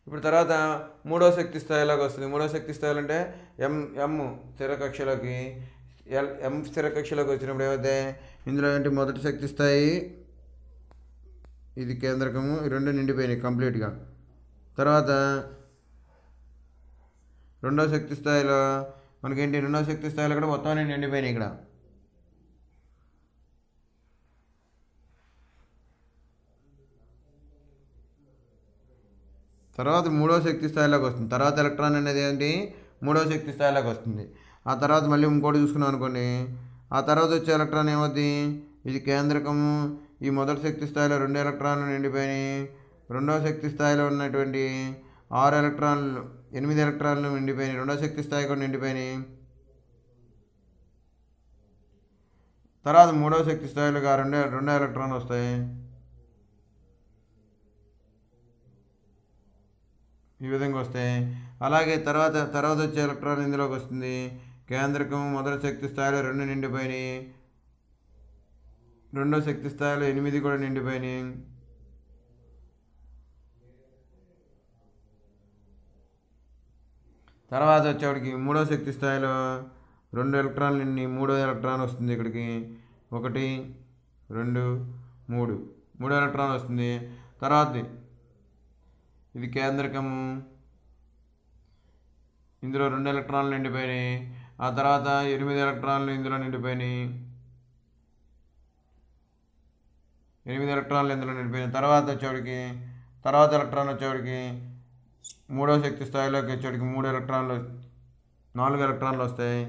ఇప్పుడు తర్వాత మూడో శక్తి స్థాయిలోకి వస్తుంది మూడో శక్తి స్థాయిలో అంటే ఎం ఎం స్థిర కక్షలోకి ఎల్ ఎం స్థిర కక్షలోకి వచ్చినప్పుడు ఏమైతే ఇందులో ఏంటి మొదటి శక్తి స్థాయి ఇది కేంద్రకము ఈ రెండు నిండిపోయినాయి కంప్లీట్గా తర్వాత రెండో శక్తి స్థాయిలో మనకేంటి రెండో శక్తి స్థాయిలో కూడా మొత్తం అన్ని నిండిపోయినాయి ఇక్కడ తర్వాత మూడో శక్తి స్థాయిలోకి వస్తుంది తర్వాత ఎలక్ట్రాన్ అనేది ఏంటి మూడో శక్తి స్థాయిలోకి వస్తుంది ఆ తర్వాత మళ్ళీ ఇంకోటి చూసుకున్నాం అనుకోండి ఆ తర్వాత వచ్చే ఎలక్ట్రాన్ ఏమవుద్ది ఇది కేంద్రకము ఈ మొదటి శక్తి స్థాయిలో రెండు ఎలక్ట్రాన్లు నిండిపోయినాయి రెండో శక్తి స్థాయిలో ఉన్నటువంటి ఆరు ఎలక్ట్రాన్లు ఎనిమిది ఎలక్ట్రాన్లు నిండిపోయినాయి రెండో శక్తి స్థాయి కూడా నిండిపోయినాయి తర్వాత మూడో శక్తి స్థాయిలుగా రెండో రెండో ఎలక్ట్రాన్లు వస్తాయి ఈ విధంగా వస్తాయి అలాగే తర్వాత తర్వాత వచ్చే ఎలక్ట్రాన్ ఇందులోకి వస్తుంది కేంద్రకం మొదటి శక్తి స్థాయిలో రెండు నిండిపోయినాయి రెండో శక్తి స్థాయిలో ఎనిమిది కూడా నిండిపోయినాయి తర్వాత వచ్చేవాడికి మూడో శక్తి స్థాయిలో రెండు ఎలక్ట్రాన్లు నిండి మూడో ఎలక్ట్రాన్ వస్తుంది ఇక్కడికి ఒకటి రెండు మూడు మూడో ఎలక్ట్రాన్ వస్తుంది తర్వాత ఇది కేంద్రకము ఇందులో రెండు ఎలక్ట్రాన్లు నిండిపోయినాయి ఆ తర్వాత ఎనిమిది ఎలక్ట్రాన్లు ఇందులో నిండిపోయినాయి ఎనిమిది ఎలక్ట్రాన్లు ఇందులో నిండిపోయినాయి తర్వాత వచ్చేవాడికి తర్వాత ఎలక్ట్రాన్ వచ్చేవాడికి మూడో శక్తి స్థాయిలోకి వచ్చేవాడికి మూడు ఎలక్ట్రాన్లు నాలుగు ఎలక్ట్రాన్లు వస్తాయి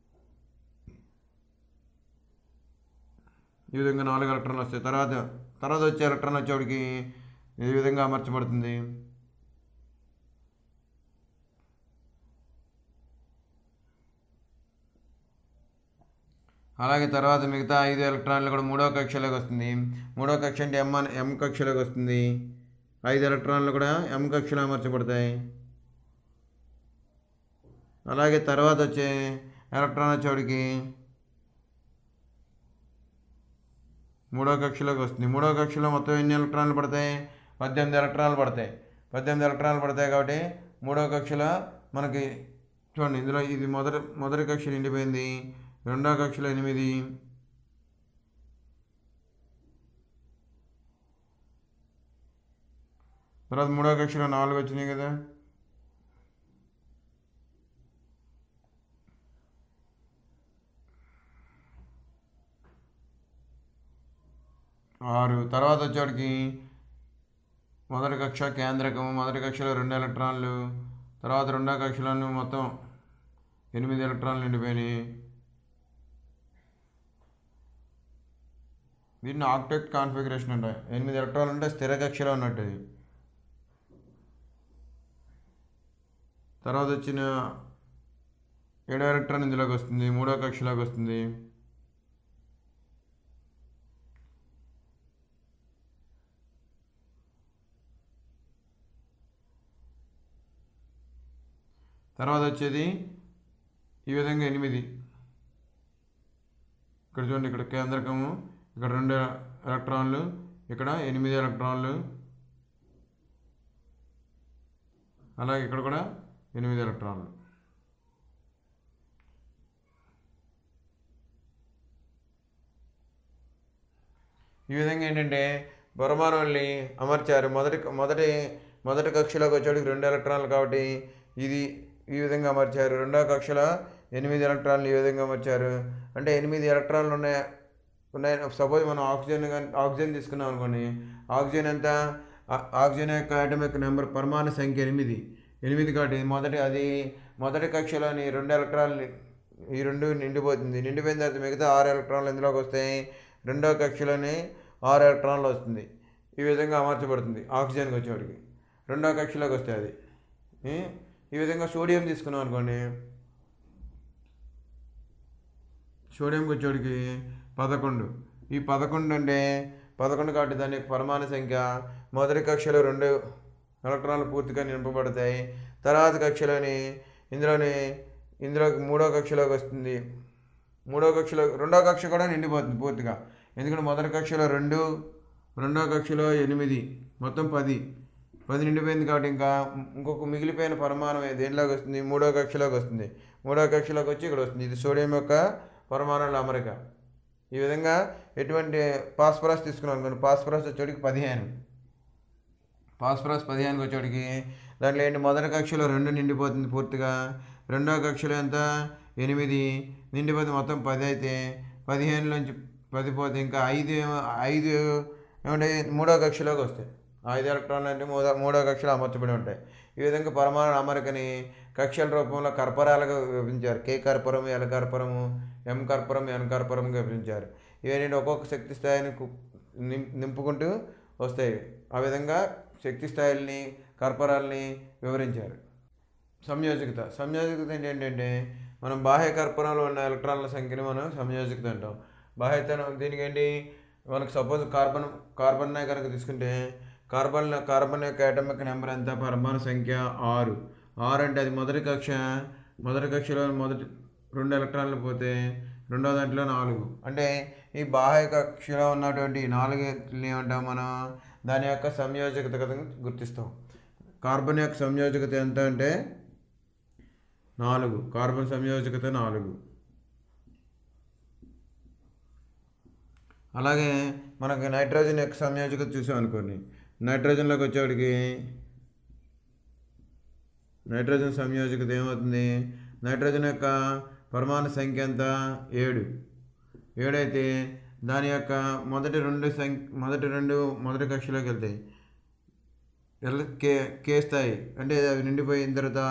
ఈ విధంగా నాలుగు ఎలక్ట్రాన్లు వస్తాయి తర్వాత తర్వాత వచ్చే ఎలక్ట్రాన్ వచ్చేవాడికి ఈ విధంగా అమర్చబడుతుంది అలాగే తర్వాత మిగతా ఐదు ఎలక్ట్రాన్లు కూడా మూడో కక్షలోకి వస్తుంది మూడో కక్ష అంటే ఎం అన్- ఎం కక్షలోకి వస్తుంది ఐదు ఎలక్ట్రాన్లు కూడా ఎం కక్షలో అమర్చబడతాయి అలాగే తర్వాత వచ్చే ఎలక్ట్రాన్ వచ్చేవాడికి మూడో కక్షలోకి వస్తుంది మూడో కక్షలో మొత్తం ఎన్ని ఎలక్ట్రాన్లు పడతాయి పద్దెనిమిది ఎలక్ట్రాన్లు పడతాయి పద్దెనిమిది ఎలక్ట్రాన్లు పడతాయి కాబట్టి మూడో కక్షలో మనకి చూడండి ఇందులో ఇది మొదటి మొదటి కక్ష నిండిపోయింది రెండో కక్షలో ఎనిమిది తర్వాత మూడో కక్షలో నాలుగు వచ్చినాయి కదా ఆరు తర్వాత వచ్చేవాడికి మొదటి కక్ష కేంద్రకం మొదటి కక్షలో రెండు ఎలక్ట్రాన్లు తర్వాత రెండో కక్షలోను మొత్తం ఎనిమిది ఎలక్ట్రాన్లు నిండిపోయినాయి దీన్ని ఆక్టెక్ట్ కాన్ఫిగరేషన్ అంటాయి ఎనిమిది ఎలక్ట్రాన్లు అంటే స్థిర కక్షలో ఉన్నట్టు ఇది తర్వాత వచ్చిన ఏడో ఎలక్ట్రాన్ ఇందులోకి వస్తుంది మూడో కక్షలోకి వస్తుంది తర్వాత వచ్చేది ఈ విధంగా ఎనిమిది ఇక్కడ చూడండి ఇక్కడ కేంద్రకము ఇక్కడ రెండు ఎలక్ట్రాన్లు ఇక్కడ ఎనిమిది ఎలక్ట్రాన్లు అలాగే ఇక్కడ కూడా ఎనిమిది ఎలక్ట్రాన్లు ఈ విధంగా ఏంటంటే పరమాణువుల్ని అమర్చారు మొదటి మొదటి మొదటి కక్షలోకి వచ్చేటికి రెండు ఎలక్ట్రాన్లు కాబట్టి ఇది ఈ విధంగా అమర్చారు రెండో కక్షలో ఎనిమిది ఎలక్ట్రాన్లు ఈ విధంగా అమర్చారు అంటే ఎనిమిది ఎలక్ట్రాన్లు ఉన్నాయి ఉన్నాయి సపోజ్ మనం ఆక్సిజన్ కానీ ఆక్సిజన్ తీసుకున్నాం అనుకోండి ఆక్సిజన్ ఎంత ఆ- ఆక్సిజన్ యొక్క అటమిక్ నెంబర్ పరమాణు సంఖ్య ఎనిమిది ఎనిమిది కాబట్టి మొదటి అది మొదటి కక్షలోని రెండు ఎలక్ట్రాన్లు ఈ రెండు నిండిపోతుంది నిండిపోయిన తర్వాత మిగతా ఆరు ఎలక్ట్రాన్లు ఎందులోకి వస్తాయి రెండో కక్షలోని ఆరు ఎలక్ట్రాన్లు వస్తుంది ఈ విధంగా అమర్చబడుతుంది ఆక్సిజన్కి వచ్చేవాడికి రెండో కక్షలోకి వస్తాయి అది ఏ? ఈ విధంగా సోడియం తీసుకున్నాం అనుకోండి సోడియంకి వచ్చేవాడికి పదకొండు ఈ పదకొండు అంటే పదకొండు కాబట్టి దాని యొక్క పరమాణు సంఖ్య మొదటి కక్షలో రెండు ఎలక్ట్రాన్లు పూర్తిగా నింపబడతాయి తర్వాత కక్షలోని ఇందులోని ఇందులోకి మూడో కక్షలోకి వస్తుంది మూడో కక్షలో రెండో కక్ష కూడా నిండిపోతుంది పూర్తిగా ఎందుకంటే మొదటి కక్షలో రెండు రెండో కక్షలో ఎనిమిది మొత్తం పది పది నిండిపోయింది కాబట్టి ఇంకా ఇంకొక మిగిలిపోయిన పరమాణం దేనిలోకి వస్తుంది మూడో కక్షలోకి వస్తుంది మూడో కక్షలోకి వచ్చి ఇక్కడ వస్తుంది ఇది సోడియం యొక్క పరమాణుల అమరిక ఈ విధంగా ఎటువంటి పాస్పరస్ తీసుకున్నాం అనుకోండి పాస్పరస్ వచ్చేటికి పదిహేను ఫాస్ఫరస్ పదిహేనుకి వచ్చేటికి దాంట్లో ఏంటి మొదటి కక్షలో రెండు నిండిపోతుంది పూర్తిగా రెండో కక్షలో ఎంత ఎనిమిది నిండిపోతే మొత్తం పది అయితే పదిహేను నుంచి పది పోతే ఇంకా ఐదు ఏమో- ఐదు ఏమంటే మూడో కక్షలోకి వస్తాయి ఐదు ఎలక్ట్రాన్లు అంటే మూడో మూడో కక్షలో అమర్చబడి ఉంటాయి ఈ విధంగా పరమాణు అమరికని కక్షల రూపంలో కర్పరాలుగా విభజించారు కే కర్పరం ఎల్ కర్పరము ఎం కర్పరం ఎన్ కర్పరంగా విభజించారు ఇవన్నీ ఒక్కొక్క శక్తి స్థాయిని కు- నిం- నింపుకుంటూ వస్తాయి ఆ విధంగా శక్తి స్థాయిల్ని కర్పరాలని వివరించారు సంయోజకత సంయోజకత ఏంటంటే మనం బాహ్య కర్పరంలో ఉన్న ఎలక్ట్రాన్ల సంఖ్యని మనం సంయోజకత అంటాం బాహ్యతనం దీనికి ఏంటి మనకు సపోజ్ కార్బన్ కార్బన్ కనుక తీసుకుంటే కార్బన్ కార్బన్ యొక్క అటామిక్ నెంబర్ ఎంత పరమాణు సంఖ్య ఆరు ఆరు అంటే అది మొదటి కక్ష మొదటి కక్షలో మొదటి రెండు ఎలక్ట్రాన్లు పోతే రెండో దాంట్లో నాలుగు అంటే ఈ బాహ్య కక్షలో ఉన్నటువంటి నాలుగు ఏమంటాం మనం దాని యొక్క సంయోజకత గుర్తిస్తాం కార్బన్ యొక్క సంయోజకత ఎంత అంటే నాలుగు కార్బన్ సంయోజకత నాలుగు అలాగే మనకి నైట్రోజన్ యొక్క సంయోజకత చూసాం అనుకోండి నైట్రోజన్లోకి వచ్చేవాడికి నైట్రోజన్ సంయోజకత ఏమవుతుంది నైట్రోజన్ యొక్క పరమాణు సంఖ్య ఎంత ఏడు ఏడైతే దాని యొక్క మొదటి రెండు సంఖ్య మొదటి రెండు మొదటి కక్షలోకి వెళ్తాయి ఎల్ కే కే స్థాయి అంటే అవి నిండిపోయిన తర్వాత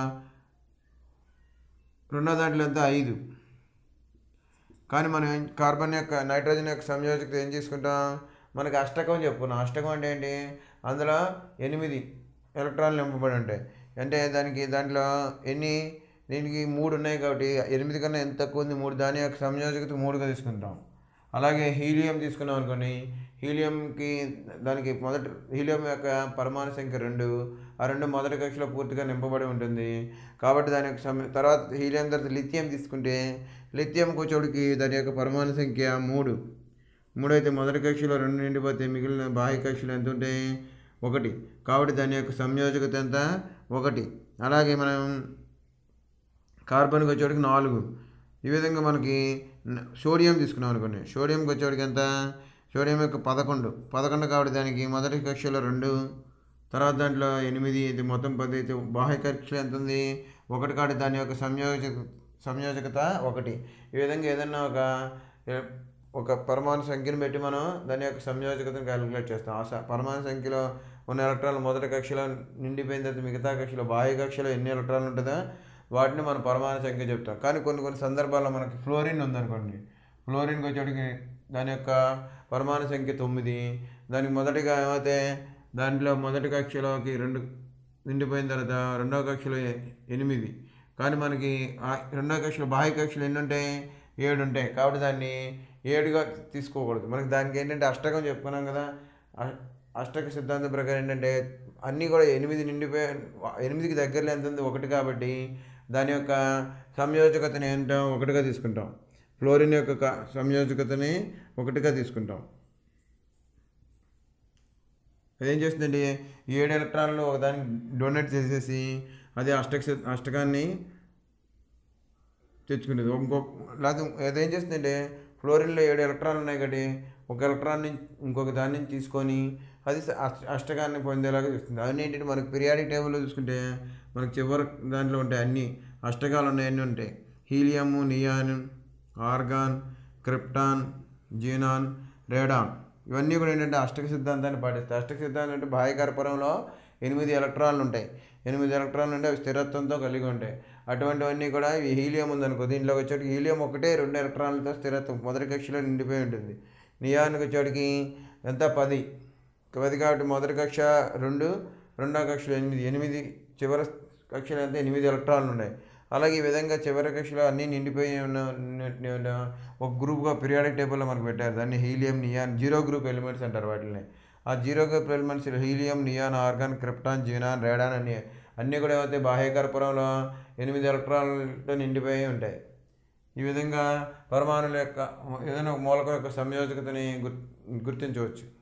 రెండో దాంట్లో ఎంత ఐదు కానీ మనం కార్బన్ యొక్క నైట్రోజన్ యొక్క సంయోజకత ఏం తీసుకుంటాం మనకి అష్టకం చెప్పుకున్నాం అష్టకం అంటే ఏంటి అందులో ఎనిమిది ఎలక్ట్రాన్లు నింపబడి ఉంటాయి అంటే దానికి దాంట్లో ఎన్ని దీనికి మూడు ఉన్నాయి కాబట్టి ఎనిమిది కన్నా ఎంత తక్కువ ఉంది మూడు దాని యొక్క సంయోజకత మూడుగా తీసుకుంటాం అలాగే హీలియం తీసుకున్నాం అనుకోండి హీలియంకి దానికి మొదటి హీలియం యొక్క పరమాణు సంఖ్య రెండు ఆ రెండు మొదటి కక్షలో పూర్తిగా నింపబడి ఉంటుంది కాబట్టి దాని యొక్క సమ తర్వాత హీలియం తర్వాత లిథియం తీసుకుంటే లిథియం కూర్చోడికి దాని యొక్క పరమాణు సంఖ్య మూడు మూడు అయితే మొదటి కక్షలో రెండు నిండిపోతే మిగిలిన బాహ్య కక్షలు ఎంత ఉంటాయి ఒకటి కాబట్టి దాని యొక్క సంయోజకత ఎంత ఒకటి అలాగే మనం కార్బన్కి వచ్చేటికి నాలుగు ఈ విధంగా మనకి న- సోడియం తీసుకున్నాం అనుకోండి సోడియంకి వచ్చేటికి ఎంత సోడియం యొక్క పదకొండు పదకొండు కాబట్టి దానికి మొదటి కక్షలో రెండు తర్వాత దాంట్లో ఎనిమిది ఇది మొత్తం పది అయితే బాహ్య కక్ష ఎంత ఉంది ఒకటి కాబట్టి దాని యొక్క సంయోజక సంయోజకత ఒకటి ఈ విధంగా ఏదన్నా ఒక ఏ- ఒక పరమాణు సంఖ్యను పెట్టి మనం దాని యొక్క సంయోజకతను క్యాలిక్యులేట్ చేస్తాం ఆ స- పరమాణు సంఖ్యలో ఉన్న ఎలక్ట్రాన్లు మొదటి కక్షలో నిండిపోయిన తర్వాత మిగతా కక్షలో బాహ్య కక్షలో ఎన్ని ఎలక్ట్రాన్లు ఉంటుందో వాటిని మనం పరమాణు సంఖ్య చెప్తాం కానీ కొన్ని కొన్ని సందర్భాల్లో మనకి ఫ్లోరిన్ ఉందనుకోండి ఫ్లోరిన్కి వచ్చేటికి దాని యొక్క పరమాణు సంఖ్య తొమ్మిది దానికి మొదటిగా ఏమైతే దాంట్లో మొదటి కక్షలోకి రెండు నిండిపోయిన తర్వాత రెండవ కక్షలో ఎ- ఎనిమిది కానీ మనకి ఆ రెండవ కక్షలో బాహ్య కక్షలు ఎన్ని ఉంటాయి ఏడు ఉంటాయి కాబట్టి దాన్ని ఏడుగా తీసుకోకూడదు మనకి దానికి ఏంటంటే అష్టకం చెప్పుకున్నాం కదా అ- అష్టక సిద్ధాంతం ప్రకారం ఏంటంటే అన్నీ కూడా ఎనిమిది నిండిపోయి ఎనిమిదికి దగ్గరలో ఎంత ఉంది ఒకటి కాబట్టి దాని యొక్క సంయోజకతని ఏంటో ఒకటిగా తీసుకుంటాం ఫ్లోరిన్ యొక్క క- సంయోజకతని ఒకటిగా తీసుకుంటాం అదేం చేస్తుందండి ఈ ఏడు ఎలక్ట్రాన్లు ఒకదానికి డొనేట్ చేసేసి అది అష్టక సిద్- అష్టకాన్ని తెచ్చుకునేది ఇంకో లేకపోతే అదేం చేస్తుందంటే ఫ్లోరిన్లో ఏడు ఎలక్ట్రాన్లు ఉన్నాయి కాబట్టి ఒక ఎలక్ట్రాన్ నుంచి ఇంకొక దాని నుంచి తీసుకొని అది స- అష్ట అష్టకాన్ని పొందేలాగా చూస్తుంది అవన్నీ ఏంటంటే మనకి పీరియాడిక్ టేబుల్లో చూసుకుంటే మనకి చివరి దాంట్లో ఉంటాయి అన్ని అష్టకాలు ఉన్నాయి అన్నీ ఉంటాయి helium neon argon krypton xenon radon ఇవన్నీ కూడా ఏంటంటే అష్టక సిద్ధాంతాన్ని పాటిస్తాయి అష్టక సిద్ధాంతం అంటే బాహ్య కర్పూరంలో ఎనిమిది ఎలక్ట్రాన్లు ఉంటాయి ఎనిమిది ఎలక్ట్రాన్లు ఉంటే అవి స్థిరత్వంతో కలిగి ఉంటాయి అటువంటివన్నీ కూడా ఈ హీలియం ఉందనుకో దీంట్లోకి వచ్చేటికి హీలియం ఒకటే రెండు ఎలక్ట్రాన్లతో స్థిరత్వం మొదటి కక్షలో నిండిపోయి ఉంటుంది నియానికి వచ్చేటికి ఎంత పది పది కాబట్టి మొదటి కక్ష రెండు రెండో కక్షలో ఎనిమిది ఎనిమిది చివరి కక్షలో ఎంత ఎనిమిది ఎలక్ట్రాన్లు ఉన్నాయి అలాగే ఈ విధంగా చివరి కక్షలో అన్నీ నిండిపోయి ఉన్న ఉన్న- ఉన్న ఒక గ్రూప్గా పీరియాడిక్ టేబుల్లో మనకు పెట్టారు దాన్ని helium neon zero group elements అంటారు వాటిని ఆ zero group elements helium neon argon krypton xenon radon అన్ని అన్నీ కూడా ఏమవుతాయి బాహ్య కర్పూరంలో ఎనిమిది ఎలక్ట్రాన్లతో నిండిపోయి ఉంటాయి ఈ విధంగా పరమాణుల యొక్క ఏదైనా ఒక మూలకం యొక్క సంయోజకతని గుర్ గుర్తించవచ్చు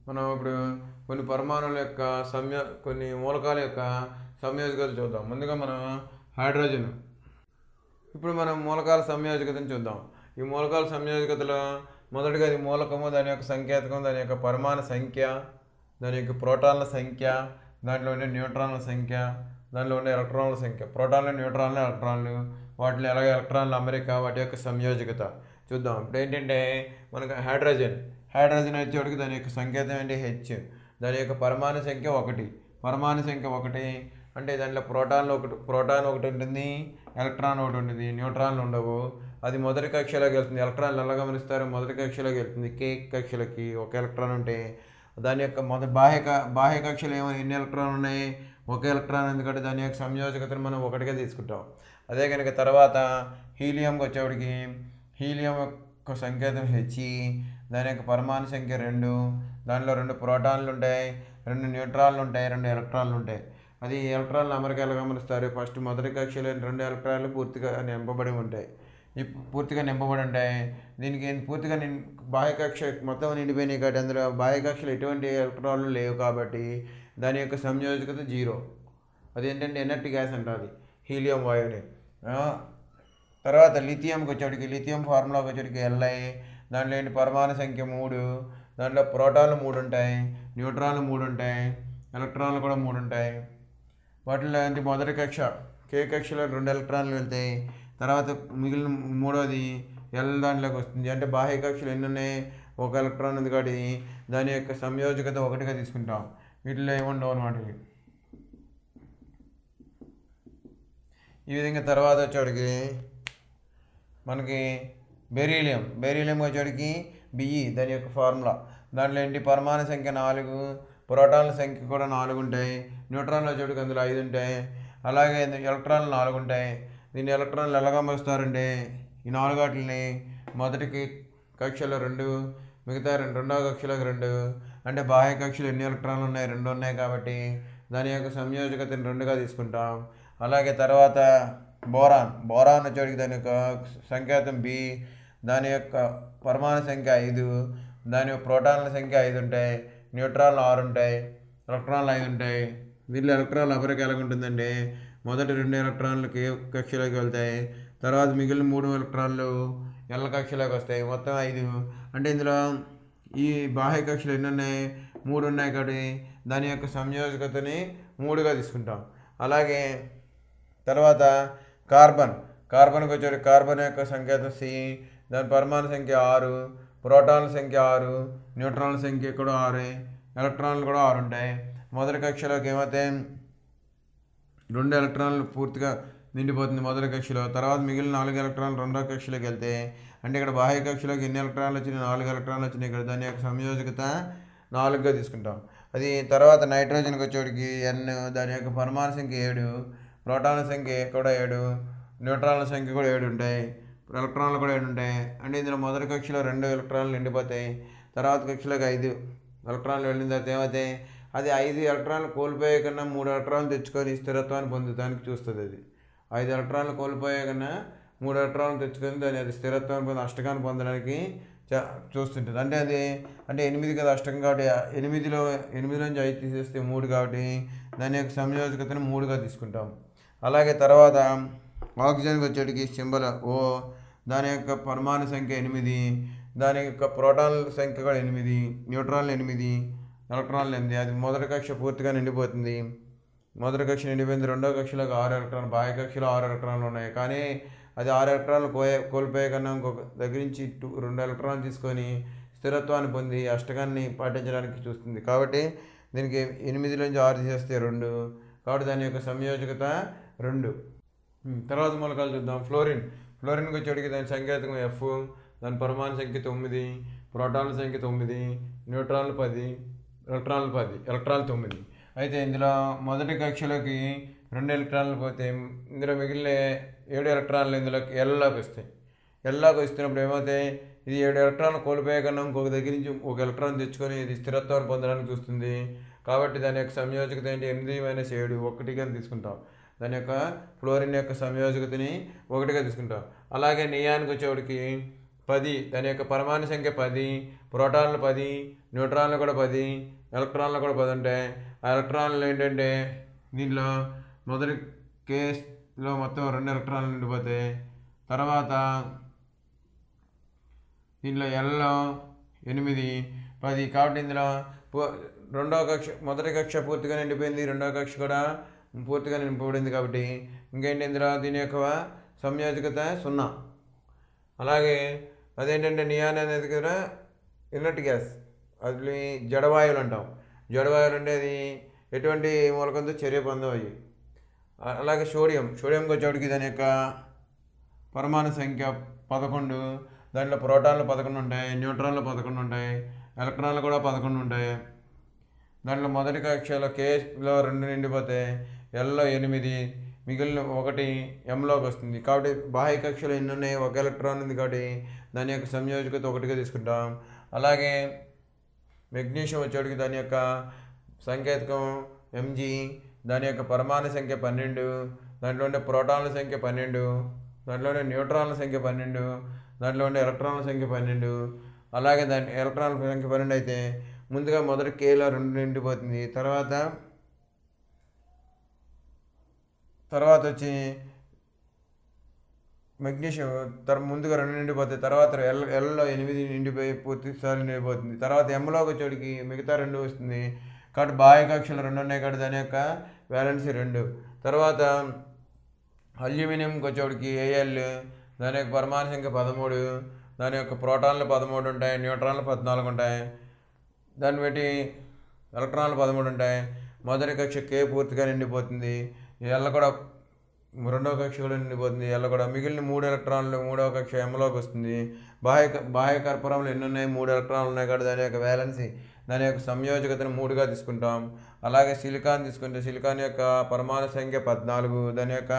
మనం ఇప్పుడు కొన్ని పరమాణువుల యొక్క సంయో కొన్ని మూలకాల యొక్క సంయోజకతలు చూద్దాం ముందుగా మనం హైడ్రోజన్ ఇప్పుడు మనం మూలకాల సంయోజకతను చూద్దాం ఈ మూలకాల సంయోజకతలో మొదటిగా అది మూలకము దాని యొక్క సంకేతకం దాని యొక్క పరమాణు సంఖ్య దాని యొక్క ప్రోటాన్ల సంఖ్య దాంట్లో ఉండే న్యూట్రాన్ల సంఖ్య దాంట్లో ఉండే ఎలక్ట్రాన్ల సంఖ్య ప్రోటాన్లు న్యూట్రాన్లు ఎలక్ట్రాన్లు వాటిలో ఎలాగ ఎలక్ట్రాన్ల అమెరిక వాటి యొక్క సంయోజకత చూద్దాం ఇప్పుడు ఏంటంటే మనకు హైడ్రోజన్ హైడ్రోజన్ వచ్చేవాడికి దాని యొక్క సంకేతం ఏంటి హెచ్ దాని యొక్క పరమాణు సంఖ్య ఒకటి పరమాణు సంఖ్య ఒకటి అంటే దాంట్లో ప్రోటాన్లు ఒకటి ప్రోటాన్ ఒకటి ఉంటుంది ఎలక్ట్రాన్ ఒకటి ఉంటుంది న్యూట్రాన్లు ఉండవు అది మొదటి కక్షలోకి వెళ్తుంది ఎలక్ట్రాన్లు ఎలా గమనిస్తారు మొదటి కక్షలోకి వెళ్తుంది కే కక్షలకి ఒక ఎలక్ట్రాన్ ఉంటే దాని యొక్క మొదటి బాహ్య క- బాహ్య కక్షలు ఏమో ఎన్ని ఎలక్ట్రాన్లు ఉన్నాయి ఒక ఎలక్ట్రాన్ ఎందుకంటే దాని యొక్క సంయోజకతను మనం ఒకటిగా తీసుకుంటాం అదే కనుక తర్వాత హీలియంకి వచ్చేవాడికి హీలియం యొక్క సంకేతం హెచ్ఈ దాని యొక్క పరమాణు సంఖ్య రెండు దానిలో రెండు ప్రోటాన్లు ఉంటాయి రెండు న్యూట్రాన్లు ఉంటాయి రెండు ఎలక్ట్రాన్లు ఉంటాయి అది ఎలక్ట్రాన్లు అమరిక ఎలా గమనిస్తారు ఫస్ట్ మొదటి కక్షలో రెండు ఎలక్ట్రాన్లు పూర్తిగా నింపబడి ఉంటాయి ఈ పూర్తిగా నింపబడి ఉంటాయి దీనికి ఏం- పూర్తిగా నిం బాహ్య కక్ష మొత్తం నిండిపోయినాయి కాబట్టి అందులో బాహ్య కక్షలు ఎటువంటి ఎలక్ట్రాన్లు లేవు కాబట్టి దాని యొక్క సంయోజకత జీరో అదేంటంటే ఎనర్ట్ గ్యాస్ అంటారు హీలియం వాయువుని ఆ, తర్వాత లిథియంకి వచ్చేటికి లిథియం ఫార్ములాకి వచ్చేటికి ఎల్ఐ దాంట్లో ఏంటి పరమాణు సంఖ్య మూడు దాంట్లో ప్రోటాన్లు మూడు ఉంటాయి న్యూట్రాన్లు మూడు ఉంటాయి ఎలక్ట్రాన్లు కూడా మూడు ఉంటాయి వాటిలో ఏంటి మొదటి కక్ష కే కక్షలో రెండు ఎలక్ట్రాన్లు వెళ్తాయి తర్వాత మిగిలిన మూడోది ఎల్ దాంట్లోకి వస్తుంది అంటే బాహ్య కక్షలు ఎన్ని ఉన్నాయి ఒక ఎలక్ట్రాన్ ఉంది కాబట్టి దాని యొక్క సంయోజకత ఒకటిగా తీసుకుంటాం వీటిలో ఏముండవు అనమాట ఇవి. ఈ విధంగా తర్వాత వచ్చేటికి మనకి బెరీలియం బెరీలియం వచ్చేటికి బిఈ దాని యొక్క ఫార్ములా దాంట్లో ఏంటి పరమాణు సంఖ్య నాలుగు ప్రోటాన్ల సంఖ్య కూడా నాలుగు ఉంటాయి న్యూట్రాన్లు వచ్చేటికి అందులో ఐదు ఉంటాయి అలాగే ఎలక్ట్రాన్లు నాలుగు ఉంటాయి దీన్ని ఎలక్ట్రాన్లు ఎలా గమనిస్తారంటే ఈ నాలుగు వాటిని మొదటికి కక్షలో రెండు మిగతా రెండు రెండవ కక్షలోకి రెండు అంటే బాహ్య కక్షలు ఎన్ని ఎలక్ట్రాన్లు ఉన్నాయి రెండు ఉన్నాయి కాబట్టి దాని యొక్క సంయోజకతని రెండుగా తీసుకుంటాం అలాగే తర్వాత బోరాన్ బోరాన్ వచ్చేటికి దాని యొక్క సంకేతం బి దాని యొక్క పరమాణు సంఖ్య ఐదు దాని యొక్క ప్రోటాన్ల సంఖ్య ఐదు ఉంటాయి న్యూట్రాన్లు ఆరు ఉంటాయి ఎలక్ట్రాన్లు ఐదు ఉంటాయి దీనిలో ఎలక్ట్రాన్లు అపరిక ఎలాగ ఉంటుందంటే మొదటి రెండు ఎలక్ట్రాన్లు కే కక్షలోకి వెళ్తాయి తర్వాత మిగిలిన మూడు ఎలక్ట్రాన్లు ఎల్ల కక్షలోకి వస్తాయి మొత్తం ఐదు అంటే ఇందులో ఈ బాహ్య కక్షలు ఎన్ని ఉన్నాయి మూడు ఉన్నాయి కాబట్టి దాని యొక్క సంయోజకతని మూడుగా తీసుకుంటాం అలాగే తర్వాత కార్బన్ కార్బన్కి వచ్చే కార్బన్ యొక్క సంకేతం సి దాని పరమాణు సంఖ్య ఆరు ప్రోటాన్ల సంఖ్య ఆరు న్యూట్రాన్ల సంఖ్య కూడా ఆరు ఎలక్ట్రాన్లు కూడా ఆరు ఉంటాయి మొదటి కక్షలోకి ఏమవుతాయి రెండు ఎలక్ట్రాన్లు పూర్తిగా నిండిపోతుంది మొదటి కక్షలో తర్వాత మిగిలిన నాలుగు ఎలక్ట్రాన్లు రెండో కక్షలోకి వెళ్తే అంటే ఇక్కడ బాహ్య కక్షలోకి ఎన్ని ఎలక్ట్రాన్లు వచ్చినాయి నాలుగు ఎలక్ట్రాన్లు వచ్చినాయి ఇక్కడ దాని యొక్క సంయోజకత నాలుగుగా తీసుకుంటాం అది తర్వాత నైట్రోజన్కి వచ్చేటికి ఎన్ దాని యొక్క పరమాణు సంఖ్య ఏడు ప్రోటాన్ల సంఖ్య కూడా ఏడు న్యూట్రాన్ల సంఖ్య కూడా ఏడు ఉంటాయి ఎలక్ట్రాన్లు కూడా ఏడు ఉంటాయి అంటే ఇందులో మొదటి కక్షలో రెండు ఎలక్ట్రాన్లు నిండిపోతాయి తర్వాత కక్షలోకి ఐదు ఎలక్ట్రాన్లు వెళ్ళిన తర్వాత ఏమవుతాయి అది ఐదు ఎలక్ట్రాన్లు కోల్పోయే కన్నా మూడు ఎలక్ట్రాన్లు తెచ్చుకొని స్థిరత్వాన్ని పొందడానికి చూస్తుంది అది ఐదు ఎలక్ట్రాన్లు కోల్పోయే కన్నా మూడు ఎలక్ట్రాన్లు తెచ్చుకొని దాని అది స్థిరత్వాన్ని పొంది అష్టకాన్ని పొందడానికి చ- చూస్తుంటుంది అంటే అది అంటే ఎనిమిది కదా అష్టకం కాబట్టి ఎనిమిదిలో ఎనిమిది నుంచి ఐదు తీసేస్తే మూడు కాబట్టి దాని యొక్క సంయోజకతను మూడుగా తీసుకుంటాం అలాగే తర్వాత ఆక్సిజన్కి వచ్చేటికి సింబల్ ఓ దాని యొక్క పరమాణు సంఖ్య ఎనిమిది దాని యొక్క ప్రోటాన్ల సంఖ్య కూడా ఎనిమిది న్యూట్రాన్లు ఎనిమిది ఎలక్ట్రాన్లు ఎనిమిది అది మొదటి కక్ష పూర్తిగా నిండిపోతుంది మొదటి కక్ష నిండిపోయింది రెండో కక్షలోకి ఆరు ఎలక్ట్రాన్లు బాహ్య కక్షలో ఆరు ఎలక్ట్రాన్లు ఉన్నాయి కానీ అది ఆరు ఎలక్ట్రాన్లు కోయే కోల్పోయే కన్నా ఇంకొక దగ్గర నుంచి టూ రెండు ఎలక్ట్రాన్లు తీసుకొని స్థిరత్వాన్ని పొంది అష్టకాన్ని పాటించడానికి చూస్తుంది కాబట్టి దీనికి ఎనిమిది నుంచి ఆరు తీసేస్తే రెండు కాబట్టి దాని యొక్క సంయోజకత రెండు ఉమ్, తర్వాత మూలకాలు చూద్దాం ఫ్లోరిన్ ఫ్లోరిన్కి వచ్చేటికి దాని సంకేతం ఎఫ్ దాని పరమాణు సంఖ్య తొమ్మిది ప్రోటాన్ల సంఖ్య తొమ్మిది న్యూట్రాన్లు పది ఎలక్ట్రాన్లు పది ఎలక్ట్రాన్లు తొమ్మిది అయితే ఇందులో మొదటి కక్షలోకి రెండు ఎలక్ట్రాన్లు పోతే ఇందులో మిగిలిన ఏడు ఎలక్ట్రాన్లు ఇందులోకి ఎల్లోకి వస్తాయి ఎల్లోకి వస్తున్నప్పుడు ఏమవుతాయి ఇది ఏడు ఎలక్ట్రాన్లు కోల్పోయే కన్నా ఇంకొక దగ్గర నుంచి ఒక ఎలక్ట్రాన్ తెచ్చుకొని ఇది స్థిరత్వాన్ని పొందడానికి చూస్తుంది కాబట్టి దాని యొక్క సంయోజకత ఏంటి ఎనిమిది మైనస్ ఏడు ఒకటిగా తీసుకుంటాం దాని యొక్క ఫ్లోరిన్ యొక్క సంయోజకతని ఒకటిగా తీసుకుంటాం అలాగే నియానికి వచ్చేవాడికి పది దాని యొక్క పరమాణు సంఖ్య పది ప్రోటాన్లు పది న్యూట్రాన్లు కూడా పది ఎలక్ట్రాన్లు కూడా పది ఉంటాయి ఆ ఎలక్ట్రాన్లు ఏంటంటే దీనిలో మొదటి కేస్లో మొత్తం రెండు ఎలక్ట్రాన్లు ఉండిపోతాయి తర్వాత దీనిలో ఎల్లో ఎనిమిది పది కాబట్టి ఇందులో పూ- రెండవ కక్ష మొదటి కక్ష పూర్తిగా నిండిపోయింది రెండవ కక్ష కూడా పూర్తిగా నింపబడింది కాబట్టి ఇంకేంటి ఇందులో దీని యొక్క సంయోజకత సున్నా అలాగే అదేంటంటే నియాన్ అనేది కూడా ఇన్నట్ గ్యాస్ అది జడవాయువులు అంటాం జడవాయువులు అంటే అది ఎటువంటి మూలకంతో చర్య పొందవయ్యి అ- అలాగే సోడియం సోడియంకి వచ్చేటికి దాని యొక్క పరమాణు సంఖ్య పదకొండు దాంట్లో ప్రోటాన్లు పదకొండు ఉంటాయి న్యూట్రాన్లు పదకొండు ఉంటాయి ఎలక్ట్రాన్లు కూడా పదకొండు ఉంటాయి దాంట్లో మొదటి కక్షలో కేలో రెండు నిండిపోతే ఎల్లో ఎనిమిది మిగిలిన ఒకటి ఎంలోకి వస్తుంది కాబట్టి బాహ్య కక్షలో ఎన్ని ఉన్నాయి ఒక ఎలక్ట్రాన్ ఉంది కాబట్టి దాని యొక్క సంయోజకత ఒకటిగా తీసుకుంటాం అలాగే మెగ్నీషియం వచ్చేటికి దాని యొక్క సంకేతకం ఎంజీ దాని యొక్క పరమాణు సంఖ్య పన్నెండు దాంట్లో ఉండే ప్రోటాన్ల సంఖ్య పన్నెండు దాంట్లో ఉండే న్యూట్రాన్ల సంఖ్య పన్నెండు దాంట్లో ఉండే ఎలక్ట్రాన్ల సంఖ్య పన్నెండు అలాగే దాని ఎలక్ట్రాన్ల సంఖ్య పన్నెండు అయితే ముందుగా మొదటి కేలో రెండు నిండిపోతుంది తర్వాత తర్వాత వచ్చి మెగ్నీషియం తర్ ముందుగా రెండు నిండిపోతాయి తర్వాత ఎల్ ఎల్లో ఎనిమిది నిండిపోయి పూర్తిసారి నిండిపోతుంది తర్వాత ఎంలోకి వచ్చేటికి మిగతా రెండు వస్తుంది కాబట్టి బాహ్య కక్షలు రెండు ఉన్నాయి కాబట్టి దాని యొక్క బ్యాలెన్స్ రెండు తర్వాత అల్యూమినియంకి వచ్చేటికి ఏఎల్ దాని యొక్క పరమాణు సంఖ్య పదమూడు దాని యొక్క ప్రోటాన్లు పదమూడు ఉంటాయి న్యూట్రాన్లు పద్నాలుగు ఉంటాయి దాన్ని బట్టి ఎలక్ట్రాన్లు పదమూడు ఉంటాయి మొదటి కక్ష కే పూర్తిగా నిండిపోతుంది ఎల్ల కూడా రెండవ కక్ష కూడా నిండిపోతుంది ఎల్ల కూడా మిగిలిన మూడు ఎలక్ట్రాన్లు మూడవ కక్ష ఎంలోకి వస్తుంది బాహ్య బాహ్య కర్పూరంలో ఎన్ని ఉన్నాయి మూడు ఎలక్ట్రాన్లు ఉన్నాయి కాబట్టి దాని యొక్క వ్యాలెన్సీ దాని యొక్క సంయోజకతను మూడుగా తీసుకుంటాం అలాగే సిలికాన్ తీసుకుంటే సిలికాన్ యొక్క పరమాణు సంఖ్య పద్నాలుగు దాని యొక్క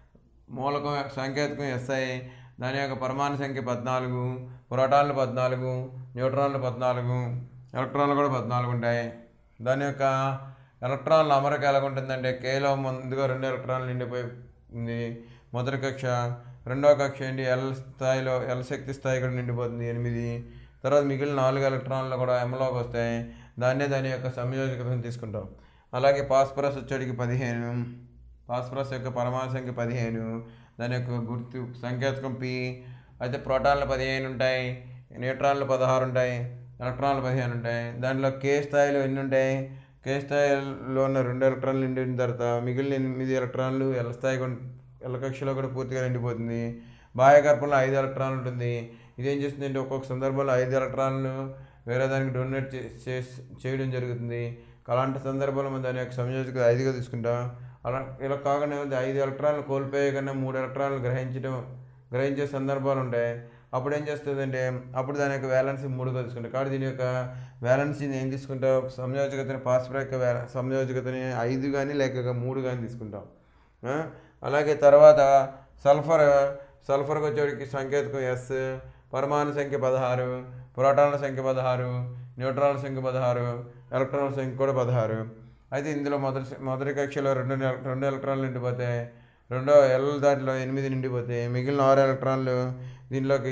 మూలకం సంకేతకం ఎస్ఐ దాని యొక్క పరమాణు సంఖ్య పద్నాలుగు ప్రోటాన్లు పద్నాలుగు న్యూట్రాన్లు పద్నాలుగు ఎలక్ట్రాన్లు కూడా పద్నాలుగు ఉంటాయి దాని యొక్క ఎలక్ట్రాన్ల అమరిక ఎలా ఉంటుందంటే కేలో ముందుగా రెండు ఎలక్ట్రాన్లు నిండిపోయింది మొదటి కక్ష రెండవ కక్ష ఏంటి ఎల్ స్థాయిలో ఎల్ శక్తి స్థాయి కూడా నిండిపోతుంది ఎనిమిది తర్వాత మిగిలిన నాలుగు ఎలక్ట్రాన్లు కూడా ఎంలోకి వస్తాయి దాన్నే దాని యొక్క సంయోజకతను తీసుకుంటాం అలాగే పాస్పరస్ వచ్చేటికి పదిహేను ఫాస్ఫరస్ యొక్క పరమాణు సంఖ్య పదిహేను దాని యొక్క గుర్తు సంకేతకం పి అయితే ప్రోటాన్లు పదిహేను ఉంటాయి న్యూట్రాన్లు పదహారు ఉంటాయి ఎలక్ట్రాన్లు పదిహేను ఉంటాయి దాంట్లో కే స్థాయిలో ఎన్ని ఉంటాయి కే స్థాయిలో ఉన్న రెండు ఎలక్ట్రాన్లు నిండిన తర్వాత మిగిలిన ఎనిమిది ఎలక్ట్రాన్లు ఎల్ స్థాయి కూడా ఎల్ కక్షలో కూడా పూర్తిగా నిండిపోతుంది బాహ్య గర్భంలో ఐదు ఎలక్ట్రాన్లు ఉంటుంది ఇదేం చేస్తుందంటే ఒక్కొక్క సందర్భంలో ఐదు ఎలక్ట్రాన్లు వేరే దానికి డొనేట్ చే- చేస్- చేయడం జరుగుతుంది అలాంటి సందర్భంలో మనం దాని యొక్క సంయోజక ఐదుగా తీసుకుంటాం అలా ఇలా కాకుండా ఏమైంది ఐదు ఎలక్ట్రాన్లు కోల్పోయే కన్నా మూడు ఎలక్ట్రాన్లు గ్రహించడం గ్రహించే సందర్భాలు ఉంటాయి అప్పుడు ఏం చేస్తుందంటే అప్పుడు దాని యొక్క వ్యాలెన్స్ మూడుగా తీసుకుంటాం కాబట్టి దీని యొక్క వ్యాలెన్సీని ఏం తీసుకుంటాం సంయోజకతని పాస్పర్ యొక్క వ్యా సంయోజకతని ఐదు కానీ లేక మూడు కానీ తీసుకుంటాం ఆ? అలాగే తర్వాత సల్ఫర్ సల్ఫర్కి వచ్చేటికి సంకేతకం ఎస్ పరమాణు సంఖ్య పదహారు ప్రోటాన్ల సంఖ్య పదహారు న్యూట్రాన్ల సంఖ్య పదహారు ఎలక్ట్రాన్ల సంఖ్య కూడా పదహారు అయితే ఇందులో మొదటి మొదటి కక్షలో రెండు ఎల- రెండు ఎలక్ట్రాన్లు నిండిపోతాయి రెండో ఎల్ దాంట్లో ఎనిమిది నిండిపోతాయి మిగిలిన ఆరు ఎలక్ట్రాన్లు దీనిలోకి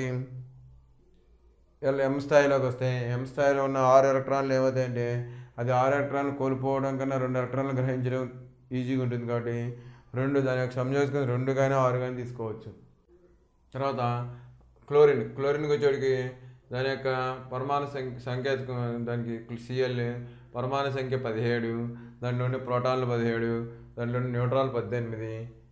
ఎల్ ఎం స్థాయిలోకి వస్తాయి ఎం స్థాయిలో ఉన్న ఆరు ఎలక్ట్రాన్లు ఏమవుతాయంటే అది ఆరు ఎలక్ట్రాన్లు కోల్పోవడం కన్నా రెండు ఎలక్ట్రాన్లు గ్రహించడం ఈజీగా ఉంటుంది కాబట్టి రెండు దాని యొక్క సంయోజకం రెండు కానీ ఆరు కానీ తీసుకోవచ్చు తర్వాత క్లోరిన్ క్లోరిన్కి వచ్చేటికి దాని యొక్క పరమాణు సంఖ్య సంకేతకం దానికి సిఎల్ పరమాణు సంఖ్య పదిహేడు దాంట్లో ఉండే ప్రోటాన్లు పదిహేడు దాంట్లో ఉండే న్యూట్రాన్లు పద్దెనిమిది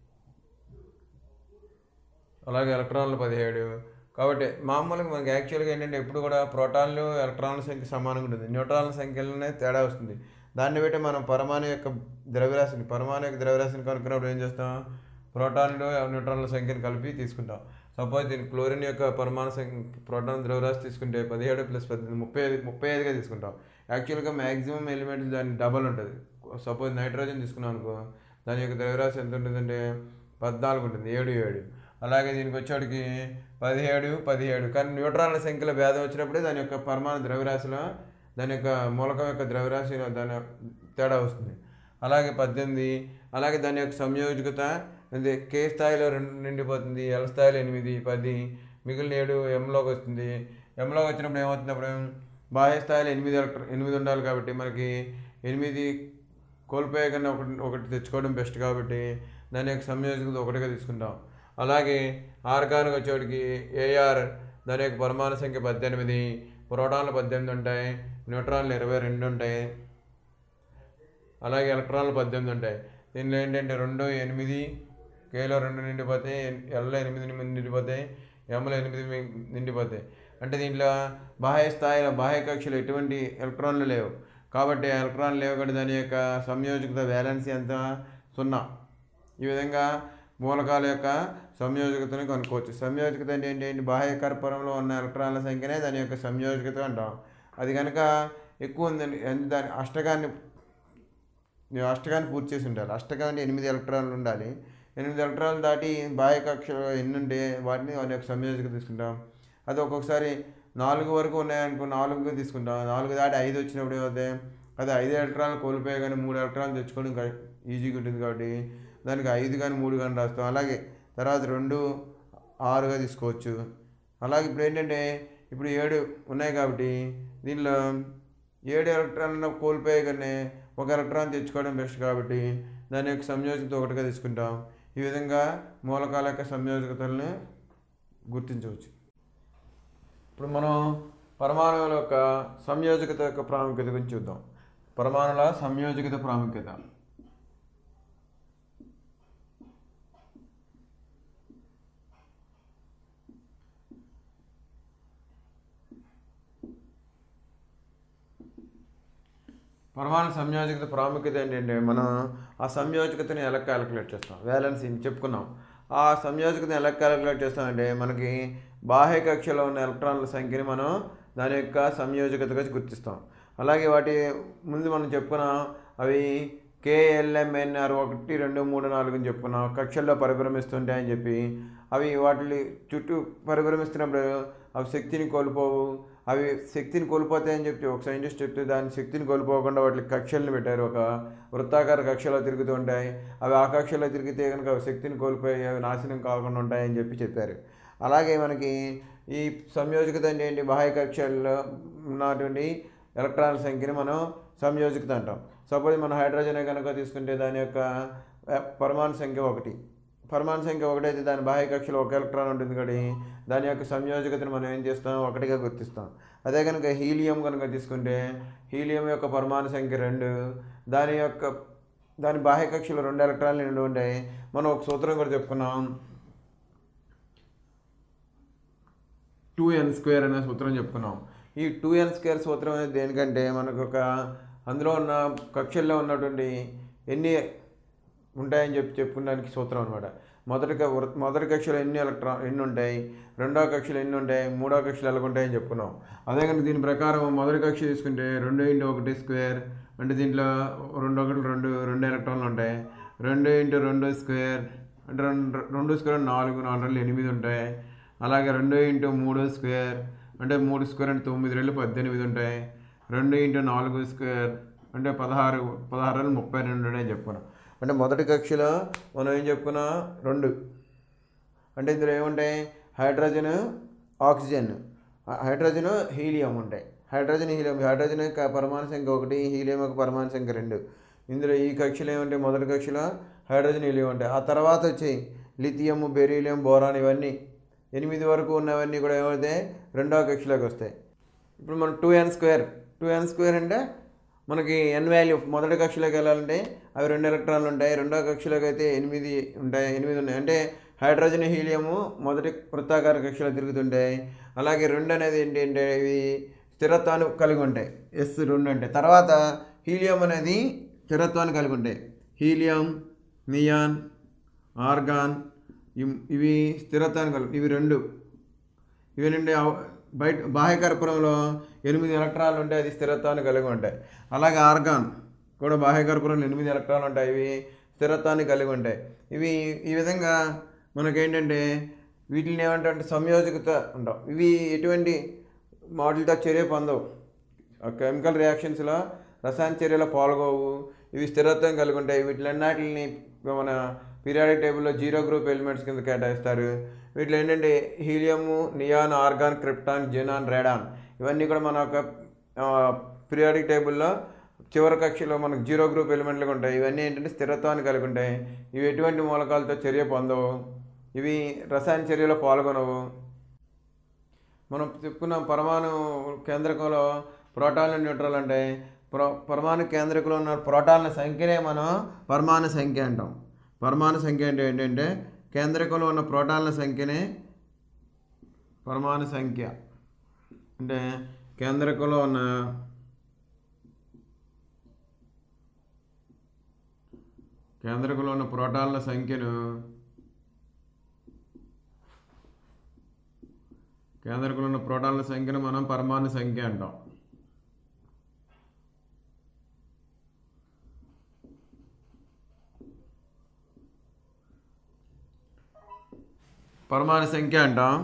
అలాగే ఎలక్ట్రాన్లు పదిహేడు కాబట్టి మామూలుగా మనకి యాక్చువల్గా ఏంటంటే ఎప్పుడు కూడా ప్రోటాన్లు ఎలక్ట్రాన్ల సంఖ్య సమానంగా ఉంటుంది న్యూట్రాన్ల సంఖ్యలోనే తేడా వస్తుంది దాన్ని బట్టి మనం పరమాణు యొక్క ద్రవ్యరాశిని పరమాణు యొక్క ద్రవ్యరాశిని కనుక్కున్నప్పుడు ఏం చేస్తాం ప్రోటాన్లు న్యూట్రాన్ల సంఖ్యను కలిపి తీసుకుంటాం సపోజ్ దీని క్లోరిన్ యొక్క పరమాణు సంఖ్య ప్రోటాన్ ద్రవ్యరాశి తీసుకుంటే పదిహేడు ప్లస్ పద్దెనిమిది ముప్పై ఐదు ముప్పై ఐదుగా తీసుకుంటాం యాక్చువల్గా మ్యాక్సిమం ఎలిమెంట్ దాని డబల్ ఉంటుంది సపోజ్ నైట్రోజన్ తీసుకున్నాం అనుకో దాని యొక్క ద్రవ్యరాశి ఎంత ఉంటుందంటే పద్నాలుగు ఉంటుంది ఏడు ఏడు అలాగే దీనికి వచ్చేటికి పదిహేడు పదిహేడు కానీ న్యూట్రాన్ల సంఖ్యలో భేదం వచ్చినప్పుడే దాని యొక్క పరమాణు ద్రవ్యరాశిలో దాని యొక్క మూలకం యొక్క ద్రవ్యరాశిలో దాని తేడా వస్తుంది అలాగే పద్దెనిమిది అలాగే దాని యొక్క సంయోజకత అదే కే స్థాయిలో రెండు నిండిపోతుంది ఎల్ స్థాయిలో ఎనిమిది పది మిగిలిన ఏడు ఎంలోకి వస్తుంది ఎంలోకి వచ్చినప్పుడు ఏమవుతుంది అప్పుడు బాహ్య స్థాయిలో ఎనిమిది ఎలక్ట్రా ఎనిమిది ఉండాలి కాబట్టి మనకి ఎనిమిది కోల్పోయే కన్నా ఒకటి ఒకటి తెచ్చుకోవడం బెస్ట్ కాబట్టి దాని యొక్క సంయోజకత ఒకటిగా తీసుకుంటాం అలాగే ఆర్గానిక్ వచ్చేటికి ఏఆర్ దాని యొక్క పరమాణు సంఖ్య పద్దెనిమిది ప్రోటాన్లు పద్దెనిమిది ఉంటాయి న్యూట్రాన్లు ఇరవై రెండు ఉంటాయి అలాగే ఎలక్ట్రాన్లు పద్దెనిమిది ఉంటాయి దీనిలో ఏంటంటే రెండు ఎనిమిది కేలో రెండు నిండిపోతాయి ఎల్లో ఎనిమిది నిండి- నిండిపోతాయి ఎంలో ఎనిమిది మి- నిండిపోతాయి అంటే దీంట్లో బాహ్య స్థాయిలో బాహ్య కక్షలు ఎటువంటి ఎలక్ట్రాన్లు లేవు కాబట్టి ఆ ఎలక్ట్రాన్లు లేవు కాబట్టి దాని యొక్క సంయోజకత వ్యాలెన్సీ ఎంత సున్నా ఈ విధంగా మూలకాల యొక్క సంయోజకతను కనుక్కోవచ్చు సంయోజకత అంటే ఏంటి బాహ్య కర్పూరంలో ఉన్న ఎలక్ట్రాన్ల సంఖ్యనే దాని యొక్క సంయోజకత అంటాం అది కనుక ఎక్కువ ఉందండి ఎంత దాని అష్టకాన్ని ನೀವು అష్టకాన్ని పూర్తి చేసి ఉండాలి అష్టకం అంటే ఎనిమిది ఎలక్ట్రాన్లు ఉండాలి ఎనిమిది ఎలక్ట్రాన్లు దాటి బాహ్య కక్ష ఎన్ని ఉంటే వాటిని వాటి యొక్క సంయోజక తీసుకుంటాం అది ఒక్కొక్కసారి నాలుగు వరకు ఉన్నాయనుకో నాలుగు తీసుకుంటాం నాలుగు దాటి ఐదు వచ్చినప్పుడు ఏమవుతాయి అది ఐదు ఎలక్ట్రాన్లు కోల్పోయి కానీ మూడు ఎలక్ట్రాన్లు తెచ్చుకోవడం ఇంకా ఈజీగా ఉంటుంది కాబట్టి దానికి ఐదు కానీ మూడు కానీ రాస్తాం అలాగే తర్వాత రెండు ఆరుగా తీసుకోవచ్చు అలాగే ఇప్పుడు ఏంటంటే ఇప్పుడు ఏడు ఉన్నాయి కాబట్టి దీనిలో ఏడు ఎలక్ట్రాన్లను కోల్పోయే కానీ ఒక ఎలక్ట్రాన్ తెచ్చుకోవడం బెస్ట్ కాబట్టి దాని యొక్క సంయోజకత ఒకటిగా తీసుకుంటాం ఈ విధంగా మూలకాల యొక్క సంయోజకతలను గుర్తించవచ్చు ఇప్పుడు మనం పరమాణువుల యొక్క సంయోజకత యొక్క ప్రాముఖ్యత గురించి చూద్దాం పరమాణుల సంయోజకత ప్రాముఖ్యత పరమాణు సంయోజకత ప్రాముఖ్యత ఏంటంటే మనం ఆ సంయోజకతని ఎలా క్యాలిక్యులేట్ చేస్తాం వ్యాలెన్స్ చెప్పుకున్నాం ఆ సంయోజకతని ఎలా క్యాలిక్యులేట్ చేస్తామంటే మనకి బాహ్య కక్షలో ఉన్న ఎలక్ట్రాన్ల సంఖ్యని మనం దాని యొక్క సంయోజకతగా గుర్తిస్తాం అలాగే వాటి ముందు మనం చెప్పుకున్నాం అవి కేఎల్ఎంఎన్ఆర్ ఒకటి రెండు మూడు నాలుగు అని చెప్పుకున్నాం కక్షల్లో పరిభ్రమిస్తుంటాయని చెప్పి అవి వాటి చుట్టూ పరిభ్రమిస్తున్నప్పుడు అవి శక్తిని కోల్పోవు అవి శక్తిని కోల్పోతాయని చెప్పి ఒక సైంటిస్ట్ చెప్తే దాని శక్తిని కోల్పోకుండా వాటికి కక్షలను పెట్టారు ఒక వృత్తాకార కక్షలో తిరుగుతూ ఉంటాయి అవి ఆ కక్షలో తిరిగితే కనుక అవి శక్తిని కోల్పోయి అవి నాశనం కాకుండా ఉంటాయని చెప్పి చెప్పారు అలాగే మనకి ఈ సంయోజకత అంటే ఏంటి బాహ్య కక్షల్లో ఉన్నటువంటి ఎలక్ట్రాన్ల సంఖ్యని మనం సంయోజకత అంటాం సపోజ్ మన హైడ్రోజన్ కనుక తీసుకుంటే దాని యొక్క ఆ, పరమాణు సంఖ్య ఒకటి పరమాణు సంఖ్య ఒకటైతే దాని బాహ్య కక్షలో ఒక ఎలక్ట్రాన్ ఉంటుంది కాబట్టి దాని యొక్క సంయోజకతను మనం ఏం చేస్తాం ఒకటిగా గుర్తిస్తాం అదే కనుక హీలియం కనుక తీసుకుంటే హీలియం యొక్క పరమాణు సంఖ్య రెండు దాని యొక్క దాని బాహ్య కక్షలో రెండు ఎలక్ట్రాన్లు నిండి ఉంటాయి మనం ఒక సూత్రం కూడా చెప్పుకున్నాం టూ ఎన్ స్క్వేర్ అనే సూత్రం చెప్పుకున్నాం ఈ టూ ఎన్ స్క్వేర్ సూత్రం అనేది దేనికంటే మనకు ఒక అందులో ఉన్న కక్షల్లో ఉన్నటువంటి ఎన్ని ఉంటాయని చెప్పి చెప్పుకోవడానికి సూత్రం అనమాట మొదటి క- వృ- మొదటి కక్షలో ఎన్ని ఎలక్ట్రాన్ ఎన్ని ఉంటాయి రెండో కక్షలో ఎన్ని ఉంటాయి మూడో కక్షలో ఎలా ఉంటాయని చెప్పుకున్నాం అదే కనుక దీని ప్రకారం మొదటి కక్ష తీసుకుంటే రెండు ఇంటూ ఒకటి స్క్వేర్ అంటే దీంట్లో రెండు ఒకటి రెండు రెండు ఎలక్ట్రాన్లు ఉంటాయి రెండు ఇంటూ రెండు స్క్వేర్ అంటే రెండు రెండు స్క్వేర్ నాలుగు నాలుగు రెండు ఎనిమిది ఉంటాయి అలాగే రెండు ఇంటూ మూడు స్క్వేర్ అంటే మూడు స్క్వేర్ అంటే తొమ్మిది రెండు పద్దెనిమిది ఉంటాయి రెండు ఇంటూ నాలుగు స్క్వేర్ అంటే పదహారు పదహారు రెండు ముప్పై రెండు అని చెప్పుకున్నాం అంటే మొదటి కక్షలో మనం ఏం చెప్పుకున్నాం రెండు అంటే ఇందులో ఏముంటాయి హైడ్రోజన్ ఆక్సిజన్ హ- హైడ్రోజన్ హీలియం ఉంటాయి హైడ్రోజన్ హీలియం హైడ్రోజన్ యొక్క పరమాణు సంఖ్య ఒకటి హీలియం యొక్క పరమాణు సంఖ్య రెండు ఇందులో ఈ కక్షలో ఏముంటాయి మొదటి కక్షలో హైడ్రోజన్ హీలియం ఉంటాయి ఆ తర్వాత వచ్చి లిథియం బెరీలియం బోరాన్ ఇవన్నీ ఎనిమిది వరకు ఉన్నవన్నీ కూడా ఏమవుతాయి రెండవ కక్షలోకి వస్తాయి ఇప్పుడు మనం two N square two N square అంటే మనకి ఎన్ వాల్యూ మొదటి కక్షలోకి వెళ్ళాలంటే అవి రెండు ఎలక్ట్రాన్లు ఉంటాయి రెండో కక్షలోకి అయితే ఎనిమిది ఉంటాయి ఎనిమిది ఉన్నాయి అంటే హైడ్రోజన్ హీలియము మొదటి వృత్తాకార కక్షలో తిరుగుతుంటాయి అలాగే రెండు అనేది ఏంటి అంటే ఇవి స్థిరత్వాన్ని కలిగి ఉంటాయి ఎస్ రెండు అంటే తర్వాత హీలియం అనేది స్థిరత్వాన్ని కలిగి ఉంటాయి హీలియం నియాన్ ఆర్గాన్ ఇవ్- ఇవి స్థిరత్వాన్ని కలిగి ఇవి రెండు ఇవి నుండి అవ- బయట బాహ్య కర్పూరంలో ఎనిమిది ఎలక్ట్రాన్లు ఉంటాయి అది స్థిరత్వాన్ని కలిగి ఉంటాయి అలాగే ఆర్గాన్ కూడా బాహ్య కర్పూరంలో ఎనిమిది ఎలక్ట్రాన్లు ఉంటాయి ఇవి స్థిరత్వాన్ని కలిగి ఉంటాయి ఇవి ఈ విధంగా మనకేంటంటే వీటిని ఏమంటే సంయోజకత ఉంటాం ఇవి ఎటువంటి వాటితో చర్య పొందవు ఆ కెమికల్ రియాక్షన్స్లో రసాయన చర్యలో పాల్గొవు ఇవి స్థిరత్వం కలిగి ఉంటాయి వీటిలన్నిటిని మన పీరియాడిక్ టేబుల్లో జీరో గ్రూప్ ఎలిమెంట్స్ కింద కేటాయిస్తారు వీటిలో ఏంటంటే helium neon argon krypton xenon radon ఇవన్నీ కూడా మన యొక్క పీరియాడిక్ టేబుల్లో చివరి కక్షలో మనకు జీరో గ్రూప్ ఎలిమెంట్లు ఉంటాయి ఇవన్నీ ఏంటంటే స్థిరత్వాన్ని కలిగి ఉంటాయి ఇవి ఎటువంటి మూలకాలతో చర్య పొందవు ఇవి రసాయన చర్యలో పాల్గొనవు మనం చెప్పుకున్న పరమాణు కేంద్రకంలో ప్రోటాన్లు న్యూట్రల్ అంటే ప్రో పరమాణు కేంద్రకంలో ఉన్న ప్రోటాన్ల సంఖ్యనే మనం పరమాణు సంఖ్య అంటాం పరమాణు సంఖ్య అంటే ఏంటంటే కేంద్రకంలో ఉన్న ప్రోటాన్ల సంఖ్యనే పరమాణు సంఖ్య అంటే కేంద్రకంలో ఉన్న కేంద్రకంలో ఉన్న ప్రోటాన్ల సంఖ్యను కేంద్రకంలో ఉన్న ప్రోటాన్ల సంఖ్యను మనం పరమాణు సంఖ్య అంటాం పరమాణు సంఖ్య అంటాం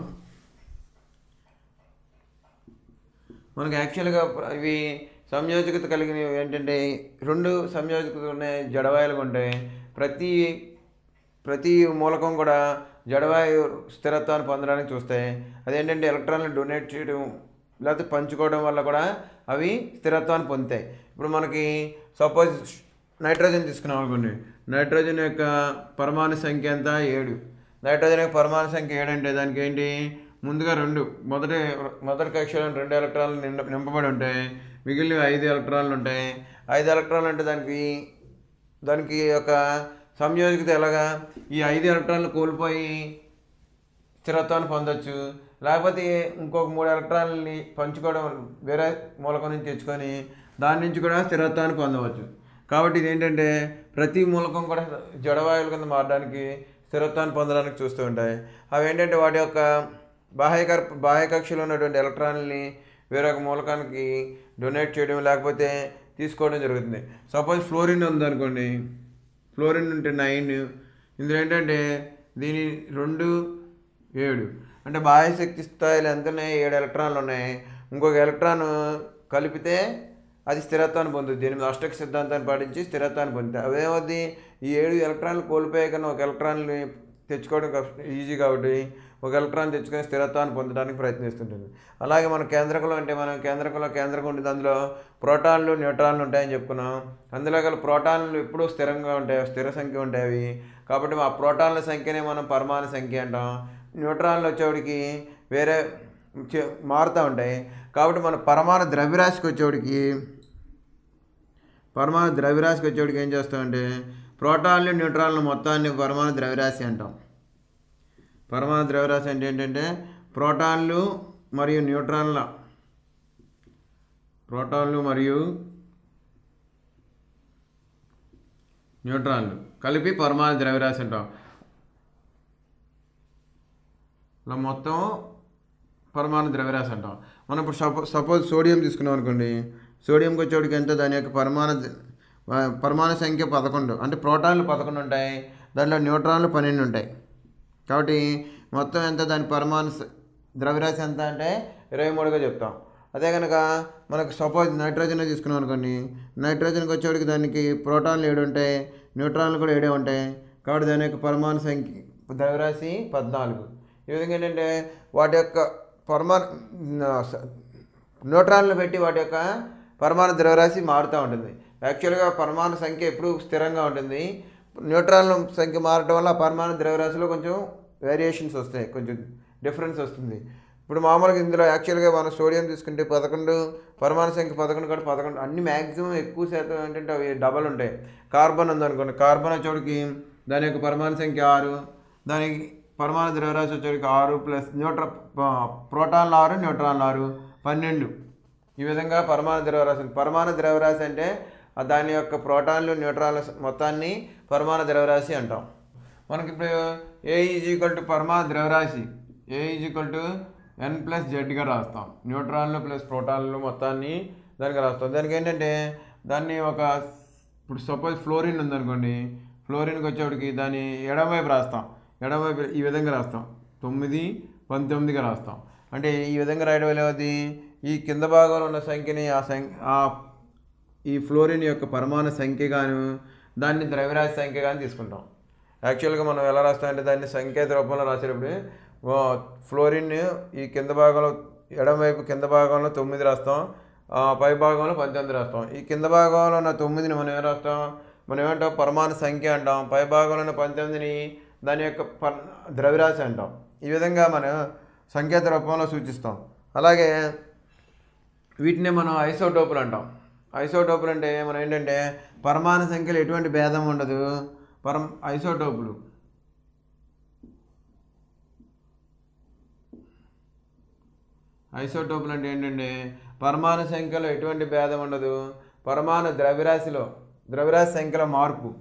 మనకు యాక్చువల్గా ఇవి సంయోజకత కలిగినవి ఏంటంటే రెండు సంయోజకత ఉన్నాయి జడవాయులుగా ఉంటాయి ప్రతి ప్రతి మూలకం కూడా జడవాయు స్థిరత్వాన్ని పొందడానికి చూస్తాయి అదేంటంటే ఎలక్ట్రాన్లు డొనేట్ చేయడం లేకపోతే పంచుకోవడం వల్ల కూడా అవి స్థిరత్వాన్ని పొందుతాయి ఇప్పుడు మనకి సపోజ్ నైట్రోజన్ తీసుకున్నాం అనుకోండి నైట్రోజన్ యొక్క పరమాణు సంఖ్య ఎంత ఏడు నైట్రోజన్ యొక్క పరమాణు సంఖ్య ఏడు అంటే దానికి ఏంటి ముందుగా రెండు మొదటి మొదటి కక్షలో రెండు ఎలక్ట్రాన్లు నిండ నింపబడి ఉంటాయి మిగిలిన ఐదు ఎలక్ట్రాన్లు ఉంటాయి ఐదు ఎలక్ట్రాన్లు అంటే దానికి దానికి ఒక సంయోజకత ఎలాగా ఈ ఐదు ఎలక్ట్రాన్లు కోల్పోయి స్థిరత్వాన్ని పొందొచ్చు లేకపోతే ఇంకొక మూడు ఎలక్ట్రాన్లని పంచుకోవడం వేరే మూలకం నుంచి తెచ్చుకొని దాని నుంచి కూడా స్థిరత్వాన్ని పొందవచ్చు కాబట్టి ఇది ఏంటంటే ప్రతి మూలకం కూడా జడవాయువుల కింద మారడానికి స్థిరత్వాన్ని పొందడానికి చూస్తూ ఉంటాయి అవి ఏంటంటే వాటి యొక్క బాహ్య బాహ్య కక్షలో ఉన్నటువంటి ఎలక్ట్రాన్లని వేరొక మూలకానికి డొనేట్ చేయడం లేకపోతే తీసుకోవడం జరుగుతుంది సపోజ్ ఫ్లోరిన్ ఉందనుకోండి ఫ్లోరిన్ ఉంటే నైన్ ఇందులో ఏంటంటే దీని రెండు ఏడు అంటే బాహ్య శక్తి స్థాయిలో ఎంత ఉన్నాయి ఏడు ఎలక్ట్రాన్లు ఉన్నాయి ఇంకొక ఎలక్ట్రాన్ కలిపితే అది స్థిరత్వాన్ని పొందుతుంది ఎనిమిది అష్టక సిద్ధాంతాన్ని పాటించి స్థిరత్వాన్ని పొందుతాయి అవేమవుద్ది ఈ ఏడు ఎలక్ట్రాన్లు కోల్పోయే కన్నా ఒక ఎలక్ట్రాన్ని తెచ్చుకోవడం కష్ట- ఈజీ కాబట్టి ఒక ఎలక్ట్రాన్ తెచ్చుకొని స్థిరత్వాన్ని పొందడానికి ప్రయత్నిస్తుంటుంది అలాగే మన కేంద్రకంలో అంటే మనం కేంద్రకంలో కేంద్రకం ఉంటుంది అందులో ప్రోటాన్లు న్యూట్రాన్లు ఉంటాయని చెప్పుకున్నాం అందులో గల ప్రోటాన్లు ఎప్పుడూ స్థిరంగా ఉంటాయి స్థిర సంఖ్య ఉంటాయి అవి కాబట్టి ఆ ప్రోటాన్ల సంఖ్యనే మనం పరమాణు సంఖ్య అంటాం న్యూట్రాన్లు వచ్చేవాడికి వేరే చే- మారుతూ ఉంటాయి కాబట్టి మన పరమాణు ద్రవ్యరాశికి వచ్చేవాడికి పరమాణు ద్రవ్యరాశికి వచ్చేవాడికి ఏం చేస్తామంటే ప్రోటాన్లు న్యూట్రాన్లు మొత్తాన్ని పరమాణు ద్రవ్యరాశి అంటాం పరమాణు ద్రవ్యరాశి అంటే ఏంటంటే ప్రోటాన్లు మరియు న్యూట్రాన్ల ప్రోటాన్లు మరియు న్యూట్రాన్లు కలిపి పరమాణు ద్రవ్యరాశి అంటాం ఇలా మొత్తం పరమాణు ద్రవ్యరాశి అంటాం మనం ఇప్పుడు సపో సపోజ్ సోడియం తీసుకున్నాం అనుకోండి సోడియంకి వచ్చేటికి ఎంత దాని యొక్క పరమాణు ద- ఆ, పరమాణు సంఖ్య పదకొండు అంటే ప్రోటాన్లు పదకొండు ఉంటాయి దాంట్లో న్యూట్రాన్లు పన్నెండు ఉంటాయి కాబట్టి మొత్తం ఎంత దాని పరమాణు స- ద్రవ్యరాశి ఎంత అంటే ఇరవై మూడుగా చెప్తాం అదే కనుక మనకు సపోజ్ నైట్రోజన్ తీసుకున్నాం అనుకోండి నైట్రోజన్కి వచ్చేటికి దానికి ప్రోటాన్లు ఏడు ఉంటాయి న్యూట్రాన్లు కూడా ఏడే ఉంటాయి కాబట్టి దాని యొక్క పరమాణు సంఖ్య ద్రవ్యరాశి పద్నాలుగు ఈ విధంగా ఏంటంటే వాటి యొక్క పరమాణు న్యూట్రాన్లు పెట్టి వాటి యొక్క పరమాణు ద్రవ్యరాశి మారుతూ ఉంటుంది యాక్చువల్గా పరమాణు సంఖ్య ఎప్పుడూ స్థిరంగా ఉంటుంది న్యూట్రాన్ల సంఖ్య మారటం వల్ల ఆ పరమాణు ద్రవ్యరాశిలో కొంచెం వేరియేషన్స్ వస్తాయి కొంచెం డిఫరెన్స్ వస్తుంది ఇప్పుడు మామూలుగా ఇందులో యాక్చువల్గా మనం సోడియం తీసుకుంటే పదకొండు పరమాణు సంఖ్య పదకొండు కూడా పదకొండు అన్ని మ్యాక్సిమం ఎక్కువ శాతం ఏంటంటే అవి డబల్ ఉంటాయి కార్బన్ ఉందనుకోండి కార్బన్ వచ్చేటికి దాని యొక్క పరమాణు సంఖ్య ఆరు దానికి పరమాణు ద్రవ్యరాశి వచ్చేటికి ఆరు ప్లస్ న్యూట్ర ప్రోటాన్లు ఆరు న్యూట్రాన్లు ఆరు పన్నెండు ఈ విధంగా పరమాణు ద్రవ్యరాశి పరమాణు ద్రవ్యరాశి అంటే ఆ దాని యొక్క ప్రోటాన్లు న్యూట్రాన్ల మొత్తాన్ని పరమాణు ద్రవ్యరాశి అంటాం మనకి ఇప్పుడు ఏ ఈజ్ ఈక్వల్ టు పరమాణు ద్రవ్యరాశి A is equal to N plus జెడ్గా రాస్తాం న్యూట్రాన్లు ప్లస్ ప్రోటాన్లు మొత్తాన్ని దానికి రాస్తాం దానికి ఏంటంటే దాన్ని ఒక ఇప్పుడు సపోజ్ ఫ్లోరిన్ ఉందనుకోండి ఫ్లోరిన్కి వచ్చేవాడికి దాన్ని ఎడమవైపు రాస్తాం ఎడమవైపు ఈ విధంగా రాస్తాం తొమ్మిది పంతొమ్మిదిగా రాస్తాం అంటే ఈ విధంగా రాయడం వల్ల ఏమవుతుంది ఈ కింద భాగంలో ఉన్న సంఖ్యని ఆ సంఖ్య ఆ ఈ ఫ్లోరిన్ యొక్క పరమాణు సంఖ్య గాను దాన్ని ద్రవ్యరాశి సంఖ్య కానీ తీసుకుంటాం యాక్చువల్గా మనం ఎలా రాస్తామంటే దాన్ని సంకేత రూపంలో రాసేటప్పుడు ఓ, ఫ్లోరిన్ ఈ కింద భాగంలో ఎడమవైపు కింద భాగంలో తొమ్మిది రాస్తాం ఆ, పై భాగంలో పంతొమ్మిది రాస్తాం ఈ కింద భాగంలో ఉన్న తొమ్మిదిని మనం ఏం రాస్తాం మనం ఏమంటాం పరమాణు సంఖ్య అంటాం పై భాగంలో ఉన్న పంతొమ్మిదిని దాని యొక్క పర్ ద్రవ్యరాశి అంటాం ఈ విధంగా మనం సంకేత రూపంలో సూచిస్తాం అలాగే వీటిని మనం ఐసోటోపులు అంటాం ఐసోటోపులు అంటే మనం ఏంటంటే పరమాణు సంఖ్యలో ఎటువంటి భేదం ఉండదు పరం ఐసోటోపులు ఐసోటోపులు అంటే ఏంటంటే పరమాణు సంఖ్యలో ఎటువంటి భేదం ఉండదు పరమాణు ద్రవ్యరాశిలో ద్రవ్యరాశి సంఖ్యలో మార్పు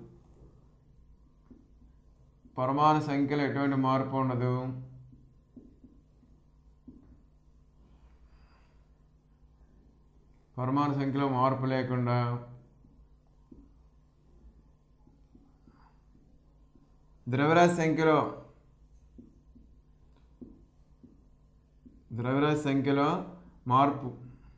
పరమాణు సంఖ్యలో ఎటువంటి మార్పు ఉండదు పరమాణు సంఖ్యలో మార్పు లేకుండా ద్రవ్యరాశి సంఖ్యలో ద్రవ్యరాశి సంఖ్యలో మార్పు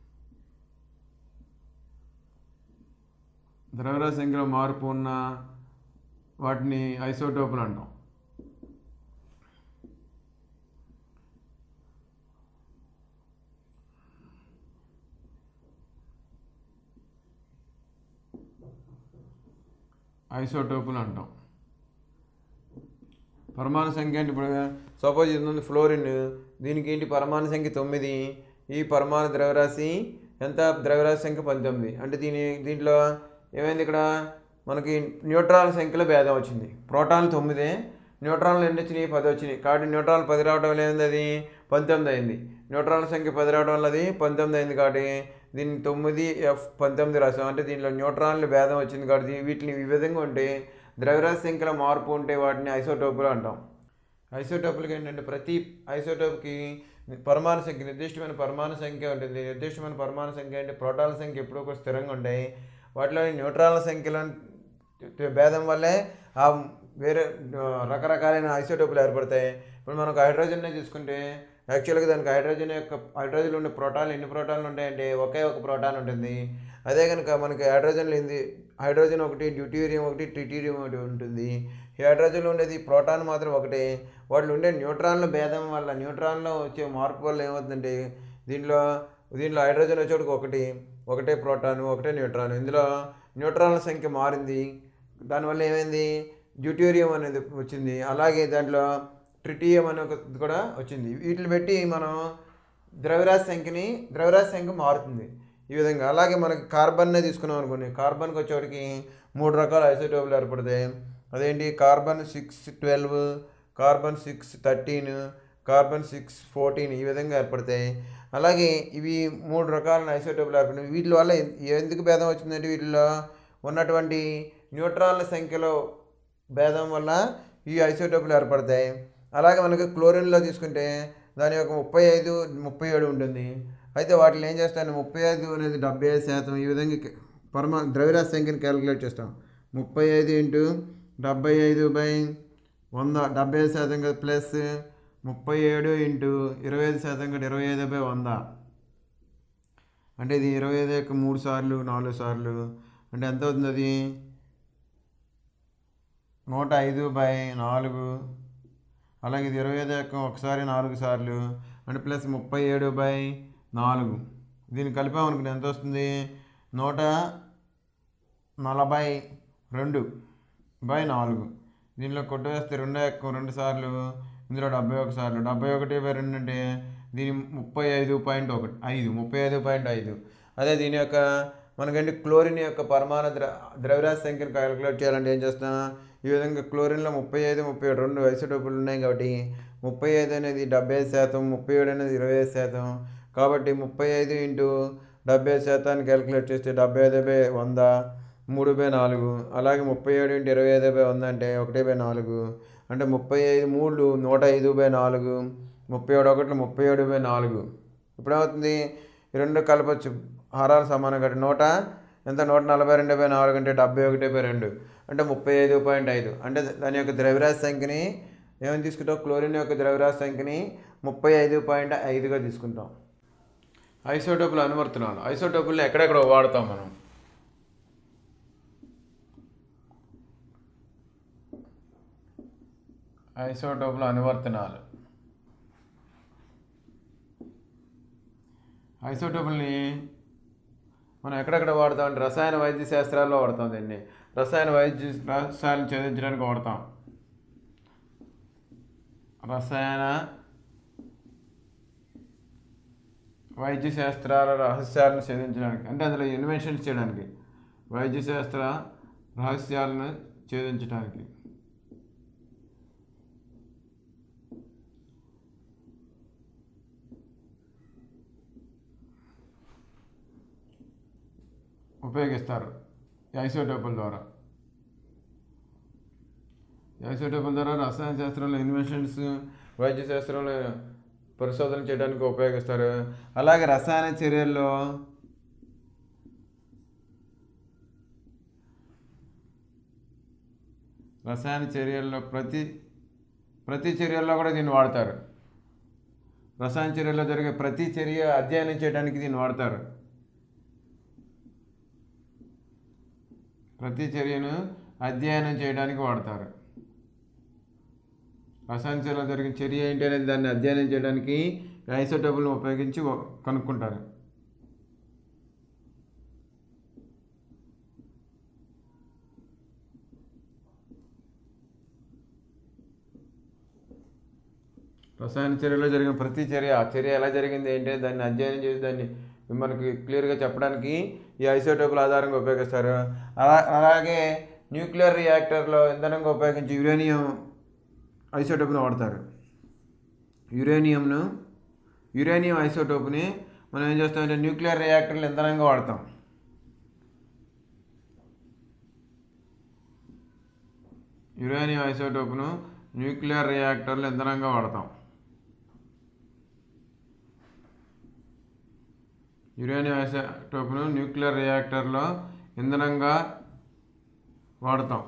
ద్రవ్యరాశి సంఖ్యలో మార్పు ఉన్న వాటిని ఐసోటోపులు అంటాం ఐసోటోపులు అంటాం పరమాణు సంఖ్య అంటే ఇప్పుడు సపోజ్ ఇది ఉంది ఫ్లోరిన్ దీనికి ఏంటి పరమాణు సంఖ్య తొమ్మిది ఈ పరమాణు ద్రవ్యరాశి ఎంత ద్రవ్యరాశి సంఖ్య పంతొమ్మిది అంటే దీని దీంట్లో ఏమైంది ఇక్కడ మనకి న్యూట్రాల్ సంఖ్యలో భేదం వచ్చింది ప్రోటాన్లు తొమ్మిదే న్యూట్రాన్లు ఎన్ని వచ్చినాయి పది వచ్చినాయి కాబట్టి న్యూట్రాల్ పది రావడం వల్ల ఏంది అది పంతొమ్మిది అయింది న్యూట్రాల్ సంఖ్య పది రావడం వల్ల అది పంతొమ్మిది అయింది కాబట్టి దీన్ని తొమ్మిది ఎఫ్ పంతొమ్మిది రాసాం అంటే దీంట్లో న్యూట్రాన్లు భేదం వచ్చింది కాబట్టి వీటిని ఈ విధంగా ఉంటే ద్రవ్యరాశి సంఖ్యలో మార్పు ఉంటే వాటిని ఐసోటోపులు అంటాం ఐసోటోపులకి ఏంటంటే ప్రతి ఐసోటోప్కి పరమాణు సంఖ్య నిర్దిష్టమైన పరమాణు సంఖ్య ఉంటుంది నిర్దిష్టమైన పరమాణు సంఖ్య అంటే ప్రోటాన్ల సంఖ్య ఎప్పుడూ కూడా స్థిరంగా ఉంటాయి వాటిలో న్యూట్రాన్ల సంఖ్యలో భేదం వల్లే ఆ వేరే ఆ, రకరకాలైన ఐసోటోపులు ఏర్పడతాయి ఇప్పుడు మనకు హైడ్రోజన్నే తీసుకుంటే యాక్చువల్గా దానికి హైడ్రోజన్ యొక్క హైడ్రోజన్ ఉండే ప్రోటాన్లు ఎన్ని ప్రోటాన్లు ఉంటాయంటే ఒకే ఒక ప్రోటాన్ ఉంటుంది అదే కనుక మనకి హైడ్రోజన్ లేనిది హైడ్రోజన్ ఒకటి డ్యూటీరియం ఒకటి ట్రిటీరియం ఒకటి ఉంటుంది ఈ హైడ్రోజన్లో ఉండేది ప్రోటాన్ మాత్రం ఒకటే వాటిలో ఉండే న్యూట్రాన్ల భేదం వల్ల న్యూట్రాన్లో వచ్చే మార్పు వల్ల ఏమవుతుందంటే దీంట్లో దీంట్లో హైడ్రోజన్ వచ్చేటికి ఒకటి ఒకటే ప్రోటాన్ ఒకటే న్యూట్రాన్ ఇందులో న్యూట్రాన్ల సంఖ్య మారింది దానివల్ల ఏమైంది డ్యూటీరియం అనేది వచ్చింది అలాగే దాంట్లో ట్రిటియం అనే ఒక కూడా వచ్చింది వీటిని పెట్టి మనం ద్రవ్యరాశి సంఖ్యని ద్రవ్యరాశి సంఖ్య మారుతుంది ఈ విధంగా అలాగే మనకి కార్బన్నే తీసుకున్నాం అనుకోండి కార్బన్కి వచ్చేవాడికి మూడు రకాల ఐసోటోపులు ఏర్పడతాయి అదేంటి carbon six twelve carbon six thirteen carbon six fourteen ఈ విధంగా ఏర్పడతాయి అలాగే ఇవి మూడు రకాల ఐసోటోపులు ఏర్పడినాయి వీటి వల్ల ఎందుకు భేదం వచ్చిందంటే వీటిలో ఉన్నటువంటి న్యూట్రాన్ల సంఖ్యలో భేదం వల్ల ఈ ఐసోటోపులు ఏర్పడతాయి అలాగే మనకి క్లోరిన్లో తీసుకుంటే దాని యొక్క ముప్పై ఐదు ముప్పై ఏడు ఉంటుంది అయితే వాటిని ఏం చేస్తాను ముప్పై ఐదు అనేది డెబ్బై ఐదు శాతం ఈ విధంగా క- పరమా ద్రవ్యరాశి సంఖ్యను క్యాలిక్యులేట్ చేస్తాం ముప్పై ఐదు ఇంటూ డెబ్బై ఐదు బై వంద డెబ్బై ఐదు శాతం కదా ప్లస్ ముప్పై ఏడు ఇంటూ ఇరవై ఐదు శాతం కదా ఇరవై ఐదు బై వంద అంటే ఇది ఇరవై ఐదు యొక్క మూడు సార్లు నాలుగు సార్లు అంటే ఎంత అవుతుంది అది నూట ఐదు బై నాలుగు అలాగే ఇది ఇరవై ఐదు యొక్క ఒకసారి నాలుగు సార్లు అంటే ప్లస్ ముప్పై ఏడు బై నాలుగు దీన్ని కలిపామనుకుని ఎంత వస్తుంది నూట నలభై రెండు బై నాలుగు దీనిలో కొట్టవేస్తే రెండో యొక్క రెండు సార్లు ఇందులో డెబ్బై ఒక సార్లు డెబ్బై ఒకటి బై రెండు అంటే దీని ముప్పై ఐదు పాయింట్ ఒకటి ఐదు ముప్పై ఐదు పాయింట్ ఐదు అదే దీని యొక్క మనకంటే క్లోరిన్ యొక్క పరమాణు ద్ర ద్రవ్యరాశి సంఖ్యను క్యాలిక్యులేట్ చేయాలంటే ఏం చేస్తాం ఈ విధంగా క్లోరిన్లో ముప్పై ఐదు ముప్పై ఏడు రెండు ఐసోటోపులు ఉన్నాయి కాబట్టి ముప్పై ఐదు అనేది డెబ్బై ఐదు శాతం ముప్పై ఏడు అనేది ఇరవై ఐదు శాతం కాబట్టి ముప్పై ఐదు ఇంటూ డెబ్బై ఐదు శాతాన్ని క్యాలిక్యులేట్ చేస్తే డెబ్బై ఐదు బై వంద మూడు బై నాలుగు అలాగే ముప్పై ఏడు ఇంటూ ఇరవై ఐదు బై వంద అంటే ఒకటి బై నాలుగు అంటే ముప్పై ఐదు మూడు నూట ఐదు బై నాలుగు ముప్పై ఏడు ఒకటి ముప్పై ఏడు బై నాలుగు ఇప్పుడు ఏమవుతుంది ఈ రెండు కలపచ్చు హారాలు సమానం కాబట్టి నూట ఎంత నూట నలభై రెండు బై నాలుగు అంటే డెబ్బై ఒకటి బై రెండు అంటే ముప్పై ఐదు పాయింట్ ఐదు అంటే దాని యొక్క ద్రవ్యరాశి సంఖ్యని ఏమని తీసుకుంటాం క్లోరిన్ యొక్క ద్రవ్యరాశి సంఖ్యని ముప్పై ఐదు పాయింట్ ఐదుగా తీసుకుంటాం ఐసోటోపుల అనువర్తనాలు ఐసోటోపుల్ని ఎక్కడెక్కడ వాడతాం మనం ఐసోటోపుల అనువర్తనాలు ఐసోటోపుల్ని మనం ఎక్కడెక్కడ వాడతాం అంటే రసాయన వైద్య శాస్త్రాల్లో వాడతాం దీన్ని రసాయన వైద్య రహస్యాలను ఛేదించడానికి వాడతాం రసాయన వైద్య శాస్త్రాల రహస్యాలను ఛేదించడానికి అంటే అందులో ఇన్వెన్షన్స్ చేయడానికి వైద్య శాస్త్ర రహస్యాలను ఛేదించడానికి ఉపయోగిస్తారు ఈ ఐసోటోపుల ద్వారా ఈ ఐసోటోపుల ద్వారా రసాయన శాస్త్రంలో ఇన్వెన్షన్స్ వైద్య శాస్త్రంలో పరిశోధన చేయడానికి ఉపయోగిస్తారు అలాగే రసాయన చర్యల్లో రసాయన చర్యల్లో ప్రతి ప్రతి చర్యల్లో కూడా దీన్ని వాడతారు రసాయన చర్యల్లో జరిగే ప్రతి చర్య అధ్యయనం చేయడానికి దీన్ని వాడతారు ప్రతి చర్యను అధ్యయనం చేయడానికి వాడతారు రసాయన చర్యలో జరిగిన చర్య ఏంటి అనేది దాన్ని అధ్యయనం చేయడానికి ఐసోటోపులను ఉపయోగించి వ- కనుక్కుంటారు రసాయన చర్యలో జరిగిన ప్రతి చర్య ఆ చర్య ఎలా జరిగింది ఏంటి దాన్ని అధ్యయనం చేసి దాన్ని మనకి క్లియర్గా చెప్పడానికి ఈ ఐసోటోపుల ఆధారంగా ఉపయోగిస్తారు అలా అలాగే న్యూక్లియర్ రియాక్టర్లో ఇంధనంగా ఉపయోగించి యురేనియం ఐసోటోప్ను వాడతారు యురేనియంను యురేనియం ఐసోటోప్ని మనం ఏం చేస్తామంటే న్యూక్లియర్ రియాక్టర్లు ఇంధనంగా వాడతాం యురేనియం ఐసోటోప్ను న్యూక్లియర్ రియాక్టర్లు ఇంధనంగా వాడతాం యురేనియం ఐసోటోప్ను న్యూక్లియర్ రియాక్టర్లో ఇంధనంగా వాడతాం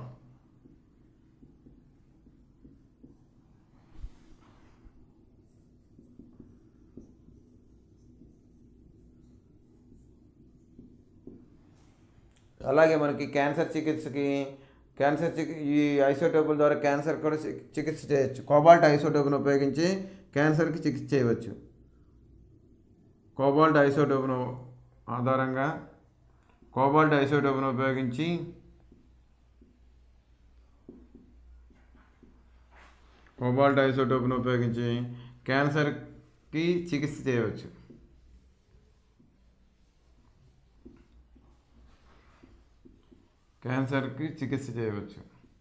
అలాగే మనకి క్యాన్సర్ చికిత్సకి క్యాన్సర్ చికి ఈ ఐసోటోపుల ద్వారా క్యాన్సర్ కూడా చి- చికిత్స చేయొచ్చు కోబాల్ట్ ఐసోటోపును ఉపయోగించి క్యాన్సర్కి చికిత్స చేయవచ్చు కోబాల్ట్ ఐసోటోపును ఆధారంగా కోబాల్ట్ ఐసోటోపును ఉపయోగించి కోబాల్ట్ ఐసోటోపును ఉపయోగించి క్యాన్సర్కి చికిత్స చేయవచ్చు క్యాన్సర్కి చికిత్స చేయవచ్చు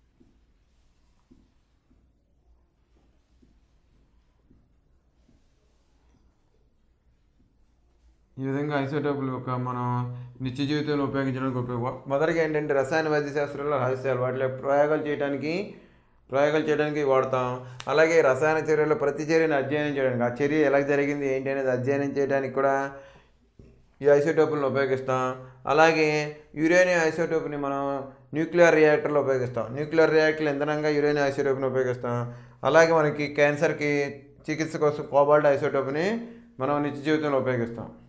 ఈ విధంగా ఐసోటోపులు ఒక మనం నిత్య జీవితంలో ఉపయోగించడానికి ఉపయోగ మొదటిగా ఏంటంటే రసాయన వైద్య శాస్త్రంలో రహస్యాలు వాటిలో ప్రయోగాలు చేయడానికి ప్రయోగాలు చేయడానికి వాడతాం అలాగే రసాయన చర్యలో ప్రతి చర్యను అధ్యయనం చేయడానికి ఆ చర్య ఎలా జరిగింది ఏంటి అనేది అధ్యయనం చేయడానికి కూడా ఈ ఐసోటోపులను ఉపయోగిస్తాం అలాగే యురేనియం ఐసోటోప్ని మనం న్యూక్లియర్ రియాక్టర్లో ఉపయోగిస్తాం న్యూక్లియర్ రియాక్టర్లు ఇంధనంగా యురేనియం ఐసోటోప్ని ఉపయోగిస్తాం అలాగే మనకి క్యాన్సర్కి చికిత్స కోసం కోబాల్ట్ ఐసోటోప్ని మనం నిత్య జీవితంలో ఉపయోగిస్తాం